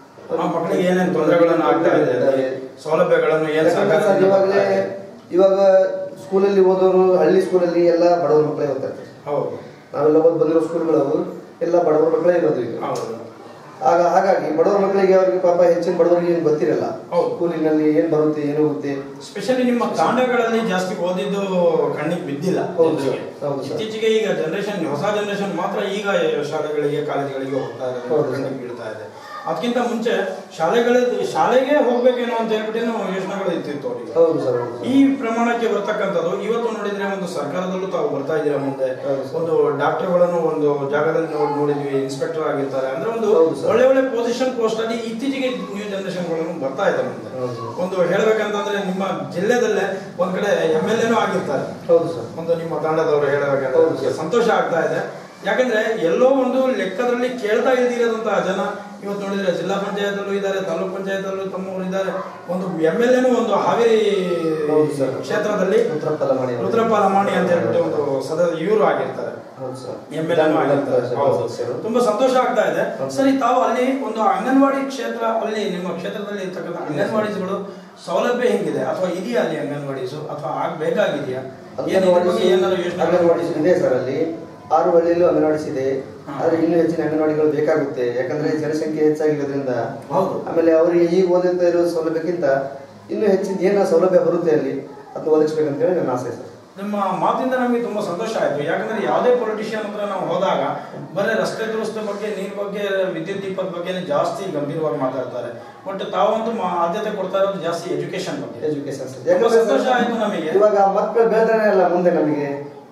ಆ ಮಕ್ಕಳಿಗೆ ಏನೇನು ತೊಂದರೆಗಳನ್ನು ಆಗ್ತಾ ಇದೆ ಅಲ್ಲಿ ಸೌಲಭ್ಯಗಳನ್ನು ಏನ್ ಯಾಕಂದ್ರೆ ಸರ್ಕಾರ ಸರ್ ಇವಾಗಲೇ ಇವಾಗ ಸ್ಕೂಲಲ್ಲಿ ಓದೋರು ಹಳ್ಳಿ ಸ್ಕೂಲಲ್ಲಿ ಎಲ್ಲ ಬಡವರ ಮಕ್ಕಳೇ ಓದ್ತಾರೆ ಹೌದು ನಾವೆಲ್ಲ ಓದ್ ಬಂದಿರೋ ಸ್ಕೂಲ್ಗಳು ಎಲ್ಲ ಬಡವರ ಮಕ್ಕಳೇ ಇರೋದು ಈಗ ಹೌದು ಆಗ ಹಾಗಾಗಿ ಬಡವರ ಮಕ್ಕಳಿಗೆ ಅವ್ರಿಗೆ ಪಾಪ ಹೆಚ್ಚಿನ ಬಡವರಿಗೆ ಏನು ಗೊತ್ತಿರಲ್ಲ ಹೌದು. ಸ್ಕೂಲಿನಲ್ಲಿ ಏನ್ ಬರುತ್ತೆ ಏನು ಹೋಗುತ್ತೆ ಸ್ಪೆಷಲಿ ನಿಮ್ಮ ತಾಂಡಗಳಲ್ಲಿ ಜಾಸ್ತಿ ಓದಿದ್ದು ಕಣ್ಣಿಗೆ ಬಿದ್ದಿಲ್ಲ ಹೌದು ಜನರಿಗೆ. ಸರ್, ಹೌದು ಸರ್. ಇತ್ತೀಚೆಗೆ ಈಗ ಜನರೇಷನ್ ಹೊಸ ಜನರೇಷನ್ ಮಾತ್ರ ಈಗ ಶಾಲೆಗಳಿಗೆ ಕಾಲೇಜುಗಳಿಗೆ ಹೋಗ್ತಾ ಹೌದು ಇದ್ದಾರೆ ಸರ್. ಕಣ್ಣಿಗೆ ಬೀಳ್ತಾ ಇದೆ ಅದಕ್ಕಿಂತ ಮುಂಚೆ ಶಾಲೆಗಳ ಶಾಲೆಗೆ ಹೋಗ್ಬೇಕೇನೋ ಅಂತ ಹೇಳ್ಬಿಟ್ಟೇನೋ ಯೋಚನೆಗಳು ಇರ್ತಿತ್ತು ಅವರಿಗೆ ಹೌದು ಸರ್ ಹೌದು ಸರ್. ಈ ಪ್ರಮಾಣಕ್ಕೆ ಬರ್ತಕ್ಕಂಥದ್ದು ಇವತ್ತು ನೋಡಿದ್ರೆ ಒಂದು ಸರ್ಕಾರದಲ್ಲೂ ತಾವು ಬರ್ತಾ ಇದ್ದೀರಾ ಮುಂದೆ ಹೌದು ಸರ್. ಒಂದು ಡಾಕ್ಟರ್ಗಳನ್ನು ಒಂದು ಜಾಗದಲ್ಲಿ ನೋಡಿ ನೋಡಿದ್ವಿ ಇನ್ಸ್ಪೆಕ್ಟರ್ ಆಗಿರ್ತಾರೆ ಅಂದ್ರೆ ಒಂದು ಹೌದು ಸರ್. ಒಳ್ಳೆ ಒಳ್ಳೆ ಪೊಸಿಷನ್ ಪೋಸ್ಟ್ ಅಲ್ಲಿ ಇತ್ತೀಚೆಗೆ ನ್ಯೂ ಜನರೇಷನ್ಗಳನ್ನು ಬರ್ತಾ ಇದೆ ಮುಂದೆ ಹೌದು ಸರ್. ಒಂದು ಹೇಳ್ಬೇಕಂತಂದ್ರೆ ನಿಮ್ಮ ಜಿಲ್ಲೆದಲ್ಲೇ ಒಂದ್ ಕಡೆ ಎಮ್ ಎಲ್ ಎನೂ ಆಗಿರ್ತಾರೆ ಹೌದು ಸರ್ ಒಂದು ನಿಮ್ಮ ತಂಡದವರು ಹೌದು ಹೇಳಬೇಕಂದ್ರೆ ಸರ್. ಸಂತೋಷ ಆಗ್ತಾ ಇದೆ ಯಾಕಂದ್ರೆ ಎಲ್ಲೋ ಒಂದು ಲೆಕ್ಕದಲ್ಲಿ ಕೇಳ್ತಾ ಇಲ್ದಿರೋದಂತಹ ಜನ ಇವತ್ತು ನೋಡಿದ್ರೆ ಜಿಲ್ಲಾ ಪಂಚಾಯತ್ ಅಲ್ಲೂ ಇದ್ದಾರೆ ತಾಲೂಕ್ ಪಂಚಾಯತ್ ಅಲ್ಲೂ ತಮ್ಮವರು ಇದ್ದಾರೆ ಒಂದು ಎಮ್ ಎಲ್ ಎನು ಒಂದು ಹಾವೇರಿ ಹೌದು ಸರ್. ಕ್ಷೇತ್ರದಲ್ಲಿ ರುದ್ರಪ್ಪ ಮಾಡಿ ರುದ್ರಪ್ಪ ಲಮಾಣಿ ಅಂತ ಹೇಳ್ಬಿಟ್ಟು ಒಂದು ಸದ ಇವರು ಆಗಿರ್ತಾರೆ ಹೌದು ಸರ್ ಎಮ್ ಎಲ್ ಆಗಿರ್ತಾರೆ ಹೌದು. ಸರ್. ತುಂಬಾ ಸಂತೋಷ ಆಗ್ತಾ ಇದೆ ಹೌದು. ಸರಿ ತಾವು ಅಲ್ಲಿ ಒಂದು ಅಂಗನವಾಡಿ ಕ್ಷೇತ್ರ ಅಲ್ಲಿ ನಿಮ್ಮ ಕ್ಷೇತ್ರದಲ್ಲಿ ಇರ್ತಕ್ಕಂಥ ಅಂಗನವಾಡಿಗಳು ಸೌಲಭ್ಯ ಹೆಂಗಿದೆ ಅಥವಾ ಇದೆಯಾ ಅಲ್ಲಿ ಅಂಗನವಾಡೀಸು ಅಥವಾ ಆಗ್ಬೇಕಾಗಿದೆಯಾ ಏನ್ ಇದ್ರ ಬಗ್ಗೆ ಏನಾದ್ರು ಯೋಚನೆ ಅಂಗನವಾಡಿ ಇದೆ ಸರ್ ಅಲ್ಲಿ ಆರು ಹಳ್ಳಿಯಲ್ಲೂ ಅಂಗನವಾಡಿಸ್ ಇದೆ ಹಾ. ಆದ್ರೆ ಇನ್ನೂ ಹೆಚ್ಚಿನ ಅಂಗನವಾಡಿಗಳು ಬೇಕಾಗುತ್ತೆ ಯಾಕಂದ್ರೆ ಜನಸಂಖ್ಯೆ ಹೆಚ್ಚಾಗಿರೋದ್ರಿಂದ ಹೌದು ಆಮೇಲೆ ಅವರಿಗೆ ಈಗ ಓದುತ್ತಾ ಇರೋ ಸೌಲಭ್ಯಕ್ಕಿಂತ ಇನ್ನೂ ಹೆಚ್ಚಿನ ಏನು ಸೌಲಭ್ಯ ಬರುತ್ತೆ ಅಲ್ಲಿ ಅದನ್ನ ಒದಗಿಸ್ಬೇಕಂತ ಹೇಳಿ ನನ್ನ ಆಸೆ ಸರ್ ನಿಮ್ಮ ಮಾತಿಂದ ನಮಗೆ ತುಂಬಾ ಸಂತೋಷ ಆಯ್ತು ಯಾಕಂದ್ರೆ ಯಾವುದೇ ಪೊಲಿಟಿಷಿಯನ್ ಹತ್ರ ನಾವು ಹೋದಾಗ ಬರೀ ರಸ್ತೆ ದುರಸ್ತಿ ಬಗ್ಗೆ ನೀರ್ ಬಗ್ಗೆ ವಿದ್ಯುತ್ ದೀಪದ ಬಗ್ಗೆ ಜಾಸ್ತಿ ಗಂಭೀರವಾಗಿ ಮಾತಾಡ್ತಾರೆ ಬಟ್ ತಾವಂತೂ ಮಾ- ಆದ್ಯತೆ ಕೊಡ್ತಾ ಇರೋದು ಜಾಸ್ತಿ ಎಜುಕೇಶನ್ ಬಗ್ಗೆ ಎಜುಕೇಶನ್ ತುಂಬಾ ಸಂತೋಷ ಆಯ್ತು ನಮಗೆ ಇವಾಗ ಮಕ್ಕಳು ಬೆಳೆದ್ರೆ ಅಲ್ಲ ಮುಂದೆ ನಮಗೆ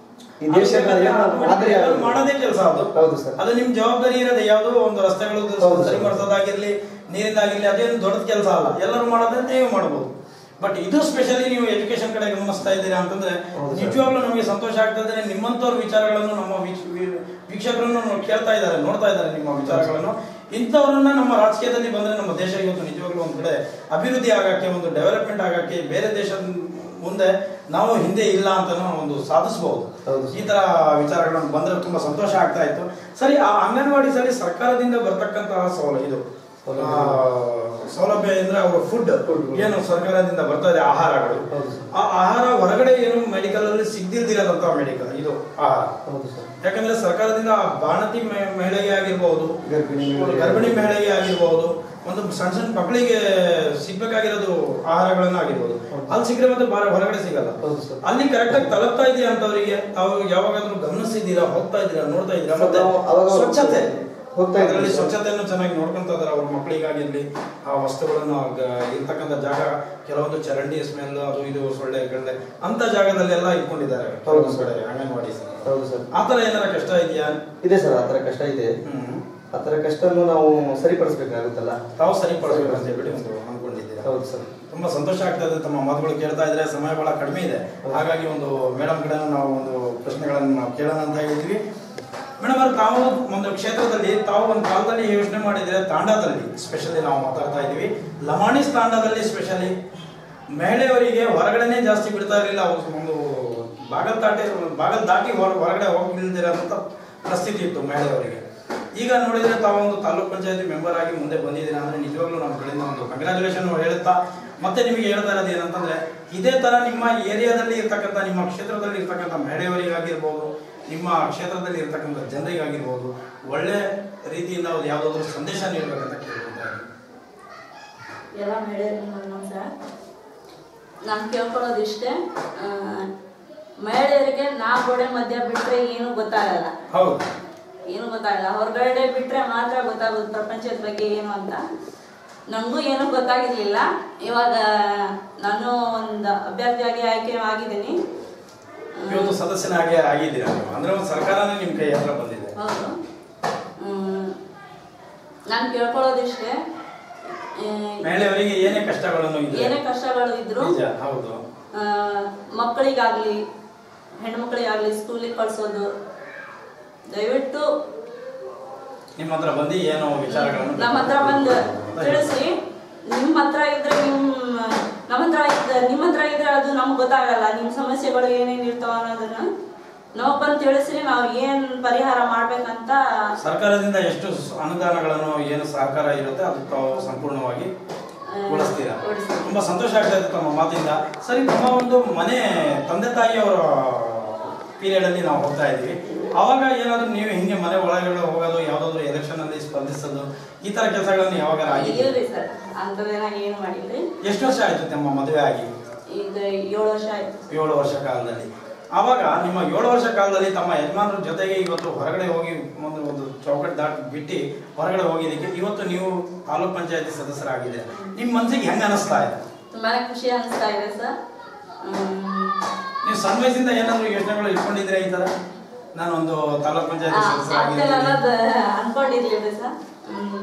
ಈ ದೇಶದ ಅದು ಏನು ಮಾದರಿ ಎಲ್ಲರೂ ಆಗೋದು. ಮಾಡೋದೇ ಕೆಲಸ ಅದು ಹೌದು ಸರ್ ಅದು ನಿಮ್ ಜವಾಬ್ದಾರಿ ಇರೋದು ಯಾವುದೋ ಒಂದು ರಸ್ತೆಗಳು ಹೌದು ಸರಿ ಸರ್. ಮಾಡಿಸೋದಾಗಿರ್ಲಿ ನೀರಿಂದಾಗಿರ್ಲಿ ಅದೇನು ದೊಡ್ಡ ಕೆಲಸ ಅಲ್ಲ ಎಲ್ಲರೂ ಮಾಡೋದ್ರೆ ನೀವು ಮಾಡ್ಬೋದು ಬಟ್ ಇದು ಸ್ಪೆಷಲಿ ನೀವು ಎಜುಕೇಶನ್ ಕಡೆ ಗಮನಿಸ್ತಾ ಇದ್ದೀರಾ ಅಂತಂದ್ರೆ ಹೌದು ಸರ್. ನಿಜವಾಗ್ಲೂ ನಮಗೆ ಸಂತೋಷ ಆಗ್ತದೆ ನಿಮ್ಮಂತವ್ರ ವಿಚಾರಗಳನ್ನು ನಮ್ಮ ವೀಕ್ಷ- ವೀ- ವೀಕ್ಷಕರನ್ನು ನೋ- ಕೇಳ್ತಾ ಇದ್ದಾರೆ ನೋಡ್ತಾ ಇದ್ದಾರೆ ನಿಮ್ಮ ವಿಚಾರಗಳನ್ನು ಇಂಥವ್ರನ್ನ ನಮ್ಮ ರಾಜಕೀಯದಲ್ಲಿ ಬಂದ್ರೆ ನಮ್ಮ ದೇಶ ಇವತ್ತು ನಿಜವಾಗ್ಲೂ ಒಂದ್ ಕಡೆ ಅಭಿವೃದ್ಧಿ ಆಗಕ್ಕೆ ಒಂದು ಡೆವಲಪ್ಮೆಂಟ್ ಆಗಕ್ಕೆ ಬೇರೆ ದೇಶದ ಮುಂದೆ ನಾವು ಹಿಂದೆ ಇಲ್ಲ ಅಂತ ಒಂದು ಸಾಧಿಸಬಹುದು ಹೌದು. ಈ ತರ ವಿಚಾರಗಳನ್ನು ಬಂದ್ರೆ ತುಂಬಾ ಸಂತೋಷ ಆಗ್ತಾ ಇತ್ತು ಸರಿ ಆ ಅಂಗನವಾಡಿಸಲ್ಲಿ ಸರ್ಕಾರದಿಂದ ಬರ್ತಕ್ಕಂತಹ ಸೌಲಭ್ಯ ಇದು ಸೌಲಭ್ಯ. ಆ, ಸೌಲಭ್ಯ ಅಂದ್ರೆ ಅವರು ಫುಡ್ Food. ಏನು ಸರ್ಕಾರದಿಂದ ಬರ್ತಾ ಇದೆ ಆಹಾರಗಳು ಹೌದು ಸರ್. ಆ ಆಹಾರ ಹೊರಗಡೆ ಏನು ಮೆಡಿಕಲ್ ಅಲ್ಲಿ ಸಿಗ್ದಿಲ್ದಿರೋದಂತ ಮೆಡಿಕಲ್ ಇದು ಆಹಾರ ಹೌದು ಸರ್ ಯಾಕಂದ್ರೆ ಸರ್ಕಾರದಿಂದ ಆ ಬಾಣತಿ ಮಹಿ- ಮಹಿಳೆಗೆ ಆಗಿರ್ಬೋದು ಗರ್ಭಿಣಿ ಮಹಿಳೆಗೆ ಗರ್ಭಿಣಿ ಮಹಿಳೆಗೆ ಆಗಿರ್ಬೋದು ಒಂದು ಸಣ್ಣ ಸಣ್ಣ ಮಕ್ಕಳಿಗೆ ಸಿಗ್ಬೇಕಾಗಿರೋದು ಆಹಾರಗಳನ್ನ ಆಗಿರ್ಬೋದು ಹೌದು. ಅಲ್ಲಿ ಸಿಕ್ಕರೆ ಮತ್ತೆ ಬಾರ ಹೊರಗಡೆ ಸಿಗಲ್ಲ ಹೌದು ಸರ್. ಅಲ್ಲಿ ಕರೆಕ್ಟ್ ಆಗಿ ತಲುಪ್ತಾ ಇದೆಯಾ ಅಂತವರಿಗೆ ತಾವು ಯಾವಾಗಾದ್ರೂ ಗಮನಿಸಿದ್ದೀರಾ ಹೋಗ್ತಾ ಇದ್ದೀರಾ ನೋಡ್ತಾ ಇದ್ದೀರಾ ಸರ್, ಮತ್ತೆ ನಾವು ಅವಾಗ ಸ್ವಚ್ಛತೆ ಹೋಗ್ತಾ ಇದ್ದೀವಿ ಅದರಲ್ಲಿ ಸರ್. ಸ್ವಚ್ಛತೆಯನ್ನು ಚೆನ್ನಾಗಿ ನೋಡ್ಕೊಂತ ಇದಾರೆ ಅವ್ರ ಮಕ್ಕಳಿಗಾಗಿರ್ಲಿ ಆ ವಸ್ತುಗಳನ್ನು ಗ- ಇರ್ತಕ್ಕಂಥ ಜಾಗ ಕೆಲವೊಂದು ಚರಂಡಿ ಸ್ಮೆಲ್ ಅದು ಇದು ಸೊಳ್ಳೆ ಗಳ್ಳೆ ಅಂತ ಜಾಗದಲ್ಲೆಲ್ಲ ಇಟ್ಕೊಂಡಿದ್ದಾರೆ ಹೌದು ಕೆಲವೊಂದ್ ಸರ್. ಕಡೆ ಅಂಗನವಾಡಿ ಹೌದು ಸರ್ ಆ ಥರ ಏನಾರ ಕಷ್ಟ ಇದೆಯಾ ಇದೆ ಸರ್ ಆ ಥರ ಕಷ್ಟ ಇದೆ ಹ್ಮ್ ಆ ಥರ ಕಷ್ಟನ್ನು ನಾವು ಸರಿಪಡಿಸ್ಬೇಕಾಗುತ್ತಲ್ಲ ತಾವು ಸರಿಪಡಿಸ್ಬೇಕು ಅಂತ ಹೇಳ್ಬಿಟ್ಟು ಒಂದು ಅನ್ಕೊಂಡಿದ್ದೀರಾ ಹೌದು ಸರ್ ತುಂಬಾ ಸಂತೋಷ ಆಗ್ತಾ ಇದೆ ತಮ್ಮ ಮಾತುಗಳು ಕೇಳ್ತಾ ಇದ್ರೆ ಸಮಯ ಬಹಳ ಕಡಿಮೆ ಇದೆ ಹಾಗಾಗಿ ಒಂದು ಮೇಡಮ್ ಕಡೆ ನಾವು ಒಂದು ಪ್ರಶ್ನೆಗಳನ್ನು ನಾವು ಕೇಳೋಣ ಅಂತ ಹೇಳಿದ್ವಿ ಮೇಡಮ್ ಅವ್ರು ತಾವು ಒಂದು ಕ್ಷೇತ್ರದಲ್ಲಿ ತಾವು ಒಂದು ಕಾಲದಲ್ಲಿ ಯೋಚನೆ ಮಾಡಿದ್ರೆ ತಾಂಡದಲ್ಲಿ ಸ್ಪೆಷಲಿ ನಾವು ಮಾತಾಡ್ತಾ ಇದೀವಿ ಲಮಾಣಿಸ್ ತಾಂಡದಲ್ಲಿ ಸ್ಪೆಷಲಿ ಮಹಿಳೆಯರಿಗೆ ಹೊರಗಡೆನೆ ಜಾಸ್ತಿ ಬಿಡ್ತಾ ಇರಲಿಲ್ಲ ಅವ್ರು ಒಂದು ಬಾಗಲ್ ದಾಟಿ ಬಾಗಲ್ ದಾಟಿ ಹೊರ ಹೊರಗಡೆ ಹೋಗಿ ಬೀಳ್ದಿರೋಂಥ ಪರಿಸ್ಥಿತಿ ಇತ್ತು ಮಹಿಳೆಯರಿಗೆ ಈಗ ನೋಡಿದ್ರೆ ತಾವು ಒಂದು ತಾಲೂಕ್ ಪಂಚಾಯತಿ ಮೆಂಬರ್ ಆಗಿ ಮುಂದೆ ಬಂದಿದ್ದೀರಾ ಅಂದ್ರೆ ನಿಜವಾಗ್ಲೂ ನಮ್ಮ ಕಡೆಯಿಂದ ಒಂದು ಕಂಗ್ರಾಚುಲೇಷನ್ ಹೇಳುತ್ತಾ ಮತ್ತೆ ನಿಮಗೆ ಹೇಳ್ತಾ ಇರೋದು ಏನಂತಂದ್ರೆ ಇದೇ ತರ ನಿಮ್ಮ ಏರಿಯಾದಲ್ಲಿ ಇರ್ತಕ್ಕಂಥ ನಿಮ್ಮ ಕ್ಷೇತ್ರದಲ್ಲಿ ಇರ್ತಕ್ಕಂಥ ಮಹಿಳೆಯರಿಗಾಗಿರ್ಬೋದು ನಿಮ್ಮ ಕ್ಷೇತ್ರದಲ್ಲಿ ಇರ್ತಕ್ಕಂಥ ಜನರಿಗಾಗಿರ್ಬೋದು ಒಳ್ಳೆ ರೀತಿಯಿಂದ ಅವ್ರು ಯಾವುದಾದ್ರೂ ಸಂದೇಶ ನೀಡಬೇಕಂತ ಕೇಳ್ಕೊತಾರೆ ಎಲ್ಲ ಮಹಿಳೆಯರಿಗೆ ನಮಸ್ಕಾರ ನಾನು ಕೇಳ್ಕೊಳ್ಳೋದು ಇಷ್ಟೇ ಆ, ಮಹಿಳೆಯರಿಗೆ ನಾ ಗೋಡೆ ಮಧ್ಯ ಬಿಟ್ರೆ ಏನು ಗೊತ್ತಾಗಲ್ಲ ಹೌದು ಏನು ಗೊತ್ತಾಗಲ್ಲ ಹೊರಗಡೆ ಬಿಟ್ರೆ ಮಾತ್ರ ಗೊತ್ತಾಗೋದು ಪ್ರಪಂಚದ ಬಗ್ಗೆ ಏನು ಅಂತ ನನಗೂ ಏನೂ ಗೊತ್ತಾಗಿರ್ಲಿಲ್ಲ ಇವಾಗ ನಾನು ಒಂದು ಅಭ್ಯರ್ಥಿಯಾಗಿ ಆಯ್ಕೆ ಆಗಿದ್ದೀನಿ ಆ, ಇವತ್ತು ಸದಸ್ಯನಾಗಿ ಆಗಿದ್ದೀರಾ ನೀವು ಅಂದ್ರೆ ಒಂದು ಸರ್ಕಾರನೇ ನಿಮ್ಮ ಕೈ ಹತ್ರ ಬಂದಿದೆ ಹೌದು ನಾನು ಕೇಳ್ಕೊಳ್ಳೋದಿಷ್ಟೇ ಆ, ಮಹಿಳೆಯರಿಗೆ ಏನೇ ಕಷ್ಟಗಳನ್ನು ಇದೆ ಏನೇ ಕಷ್ಟಗಳು ಇದ್ರು ನಿಜ ಹೌದು ಆ, ಮಕ್ಕಳಿಗಾಗ್ಲಿ ಹೆಣ್ಮಕ್ಳಿಗಾಗ್ಲಿ ಸ್ಕೂಲಿಗೆ ಕಳ್ಸೋದು ದಯವಿಟ್ಟು ನಿಮ್ಮ ಹತ್ರ ಬಂದು ಏನೋ ವಿಚಾರಗಳನ್ನು ನಮ್ಮ ಹತ್ರ ಬಂದು ತಿಳಿಸಿ ನಿಮ್ಮ ಹತ್ರ ಇದ್ರೆ ನಿಮ್ ನಮ್ಮ ಹತ್ರ ಇದ್ದ ನಿಮ್ಮ ಹತ್ರ ಇದ್ರೆ ಅದು ನಮ್ಗೆ ಗೊತ್ತಾಗಲ್ಲ ನಿಮ್ಮ ಸಮಸ್ಯೆಗಳು ಏನೇನು ಇರ್ತಾವ ಅನ್ನೋದನ್ನ ನಮಗ್ ಬಂದು ತಿಳಿಸ್ರಿ ನಾವು ಏನ್ ಪರಿಹಾರ ಮಾಡ್ಬೇಕಂತ ಸರ್ಕಾರದಿಂದ ಎಷ್ಟು ಸ- ಅನುದಾನಗಳನ್ನು ಏನು ಸಹಕಾರ ಇರುತ್ತೆ ಅದು ತಾವು ಸಂಪೂರ್ಣವಾಗಿ ಉಳಿಸ್ತೀರಾ ಉಳಿಸ್ತೀವಿ. ತುಂಬಾ ಸಂತೋಷ ಆಗ್ತಾ ಇದೆ ತಮ್ಮ ಮಾತಿಂದ ಸರಿ ನಮ್ಮ ಒಂದು ಮನೆ ತಂದೆ ತಾಯಿಯವರ ಪೀರಿಯಡ್ ಅಲ್ಲಿ ನಾವು ಹೋಗ್ತಾ ಇದ್ವಿ ಅವಾಗ ಏನಾದ್ರು ನೀವು ಹಿಂಗೆ ಮನೆ ಒಳಗಡೆ ಹೋಗೋದು ಯಾವ್ದಾದ್ರು ಎಲೆಕ್ಷನ್ ಅಲ್ಲಿ ಸ್ಪರ್ಧಿಸೋದು ಈ ತರ ಕೆಲಸಗಳನ್ನು ಯಾವಾಗ ಆಗಿದೆ ಇಲ್ರಿ ಸರ್ ಅಂಥದ್ದೇನ ಏನು ಮಾಡಿಲ್ರಿ ಎಷ್ಟು ವರ್ಷ ಆಯ್ತು ನಿಮ್ಮ ಮದುವೆ ಆಗಿ ಈಗ ಏಳು ವರ್ಷ ಆಯ್ತು ಏಳು ವರ್ಷ ಕಾಲದಲ್ಲಿ ಆವಾಗ ನಿಮ್ಮ ಏಳು ವರ್ಷ ಕಾಲದಲ್ಲಿ ತಮ್ಮ ಯಜಮಾನರ ಜೊತೆಗೆ ಇವತ್ತು ಹೊರಗಡೆ ಹೋಗಿ ಒಂದು ಒಂದು ಚೌಕಟ್ಟು ದಾಟಿ ಬಿಟ್ಟು ಹೊರಗಡೆ ಹೋಗಿದ್ದಕ್ಕೆ ಇವತ್ತು ನೀವು ತಾಲೂಕ್ ಪಂಚಾಯತಿ ಸದಸ್ಯರಾಗಿದೆ ನಿಮ್ಮ ಮನಸ್ಸಿಗೆ ಹೆಂಗ ಅನಿಸ್ತಾ ಇದೆ ತುಂಬಾನೇ ಖುಷಿ ಅನಿಸ್ತಾ ಇದೆ ಸರ್ ನೀವು ಸಣ್ಣ ವಯಸ್ಸಿಂದ ಏನಾದ್ರು ಯೋಚನೆಗಳು ಇಟ್ಕೊಂಡಿದ್ರೆ ಈ ತರ ನಾನು ಒಂದು ತಾಲೂಕ್ ಪಂಚಾಯತಿ ಆಗ್ತೇನೆ ಸದಸ್ಯರಾಗಿದ್ದೀನಿ ಅನ್ನೋದು ಅನ್ಕೊಂಡಿರ್ಲಿಲ್ಲ ಸರ್ ಹ್ಮ್.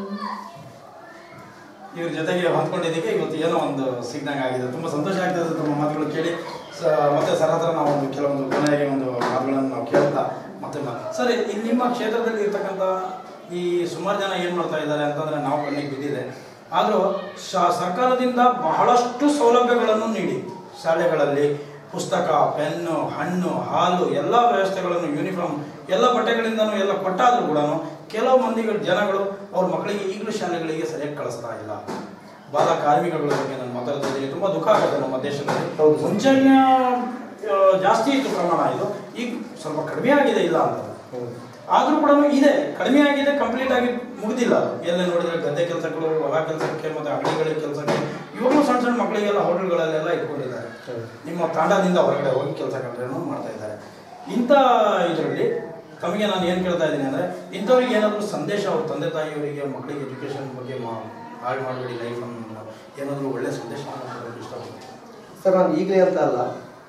ಇವ್ರ ಜೊತೆಗೆ ಹೊಂದ್ಕೊಂಡಿದ್ದಕ್ಕೆ ಇವತ್ತು ಏನೋ ಒಂದು ಸಿಗ್ದಂಗೆ ಆಗಿದೆ ತುಂಬಾ ಸಂತೋಷ ಆಗ್ತದೆ ತಮ್ಮ ಮಾತುಗಳು ಕೇಳಿ ಸ- ಮತ್ತೆ ಸರ್ ಹತ್ರ ನಾವು ಒಂದು ಕೆಲವೊಂದು ಕೊನೆಗೆ ಒಂದು ಮಾತುಗಳನ್ನು ನಾವು ಕೇಳ್ತಾ ಮತ್ತೆ ಮಾ- ಸರ್ ಈ ನಿಮ್ಮ ಕ್ಷೇತ್ರದಲ್ಲಿ ಇರ್ತಕ್ಕಂಥ ಈ ಸುಮಾರು ಜನ ಏನು ಮಾಡ್ತಾ ಇದ್ದಾರೆ ಅಂತಂದ್ರೆ ನಾವು ಕಣ್ಣಿಗೆ ಬಿದ್ದಿದೆ ಆದರೂ ಶ- ಸರ್ಕಾರದಿಂದ ಬಹಳಷ್ಟು ಸೌಲಭ್ಯಗಳನ್ನು ನೀಡಿ ಶಾಲೆಗಳಲ್ಲಿ ಪುಸ್ತಕ ಪೆನ್ನು ಹಣ್ಣು ಹಾಲು ಎಲ್ಲ ವ್ಯವಸ್ಥೆಗಳನ್ನು ಯೂನಿಫಾರ್ಮ್ ಎಲ್ಲ ಬಟ್ಟೆಗಳಿಂದನೂ ಎಲ್ಲ ಕೊಟ್ಟಾದರೂ ಕೂಡ ಕೆಲವು ಮಂದಿಗಳು ಜನಗಳು ಅವ್ರ ಮಕ್ಕಳಿಗೆ ಈಗಲೂ ಶಾಲೆಗಳಿಗೆ ಸರಿಯಾಗಿ ಕಳಿಸ್ತಾ ಇಲ್ಲ ಬಾಲ ಕಾರ್ಮಿಕಗಳ ಬಗ್ಗೆ ನಾನು ಮಾತಾಡ್ತಾ ಇದ್ದೀನಿ ತುಂಬಾ ದುಃಖ ಆಗುತ್ತೆ ನಮ್ಮ ದೇಶದಲ್ಲಿ ಹೌದು. ಮುಂಚೆನೆ ಆ, ಜಾಸ್ತಿ ಇತ್ತು ಪ್ರಮಾಣ ಇದು ಈಗ ಸ್ವಲ್ಪ ಕಡಿಮೆ ಆಗಿದೆ ಇಲ್ಲ ಅಂತ ಆದ್ರೂ ಕೂಡ ಇದೆ ಕಡಿಮೆ ಆಗಿದೆ ಕಂಪ್ಲೀಟ್ ಆಗಿ ಮುಗ್ದಿಲ್ಲ ಅದು ಎಲ್ಲ ನೋಡಿದ್ರೆ ಗದ್ದೆ ಕೆಲಸಗಳು ಹೊಲ ಕೆಲಸಕ್ಕೆ ಮತ್ತೆ ಅಂಗಡಿಗಳ ಕೆಲಸಕ್ಕೆ ಇವಾಗಲೂ ಸಣ್ಣ ಸಣ್ಣ ಮಕ್ಕಳಿಗೆಲ್ಲ ಹೋಟೆಲ್ಗಳಲ್ಲೆಲ್ಲ ಇಟ್ಕೊಂಡಿದ್ದಾರೆ ನಿಮ್ಮ ತಾಂಡದಿಂದ ಹೊರಗಡೆ ಹೋಗಿ ಕೆಲಸ ಕಾರ್ಯಗಳನ್ನು ಮಾಡ್ತಾ ಇದ್ದಾರೆ ಇಂಥ ಇದರಲ್ಲಿ ತಮಗೆ ನಾನು ಏನು ಕೇಳ್ತಾ ಇದ್ದೀನಿ ಅಂದರೆ ಇಂಥವ್ರಿಗೆ ಏನಾದರೂ ಸಂದೇಶ ಅವ್ರ ತಂದೆ ತಾಯಿಯವರಿಗೆ ಮಕ್ಕಳಿಗೆ ಎಜುಕೇಷನ್ ಬಗ್ಗೆ ಮಾ- ಹಾಳು ಮಾಡಬೇಡಿ ಲೈಫ್ ಅನ್ನು ಏನಾದರೂ ಒಳ್ಳೆ ಸಂದೇಶವನ್ನು ಕೊಡೋಕೆ ಇಷ್ಟಪಡ್ತೀನಿ ಸರ್ ನಾನು ಈಗಲೇ ಅಂತ ಅಲ್ಲ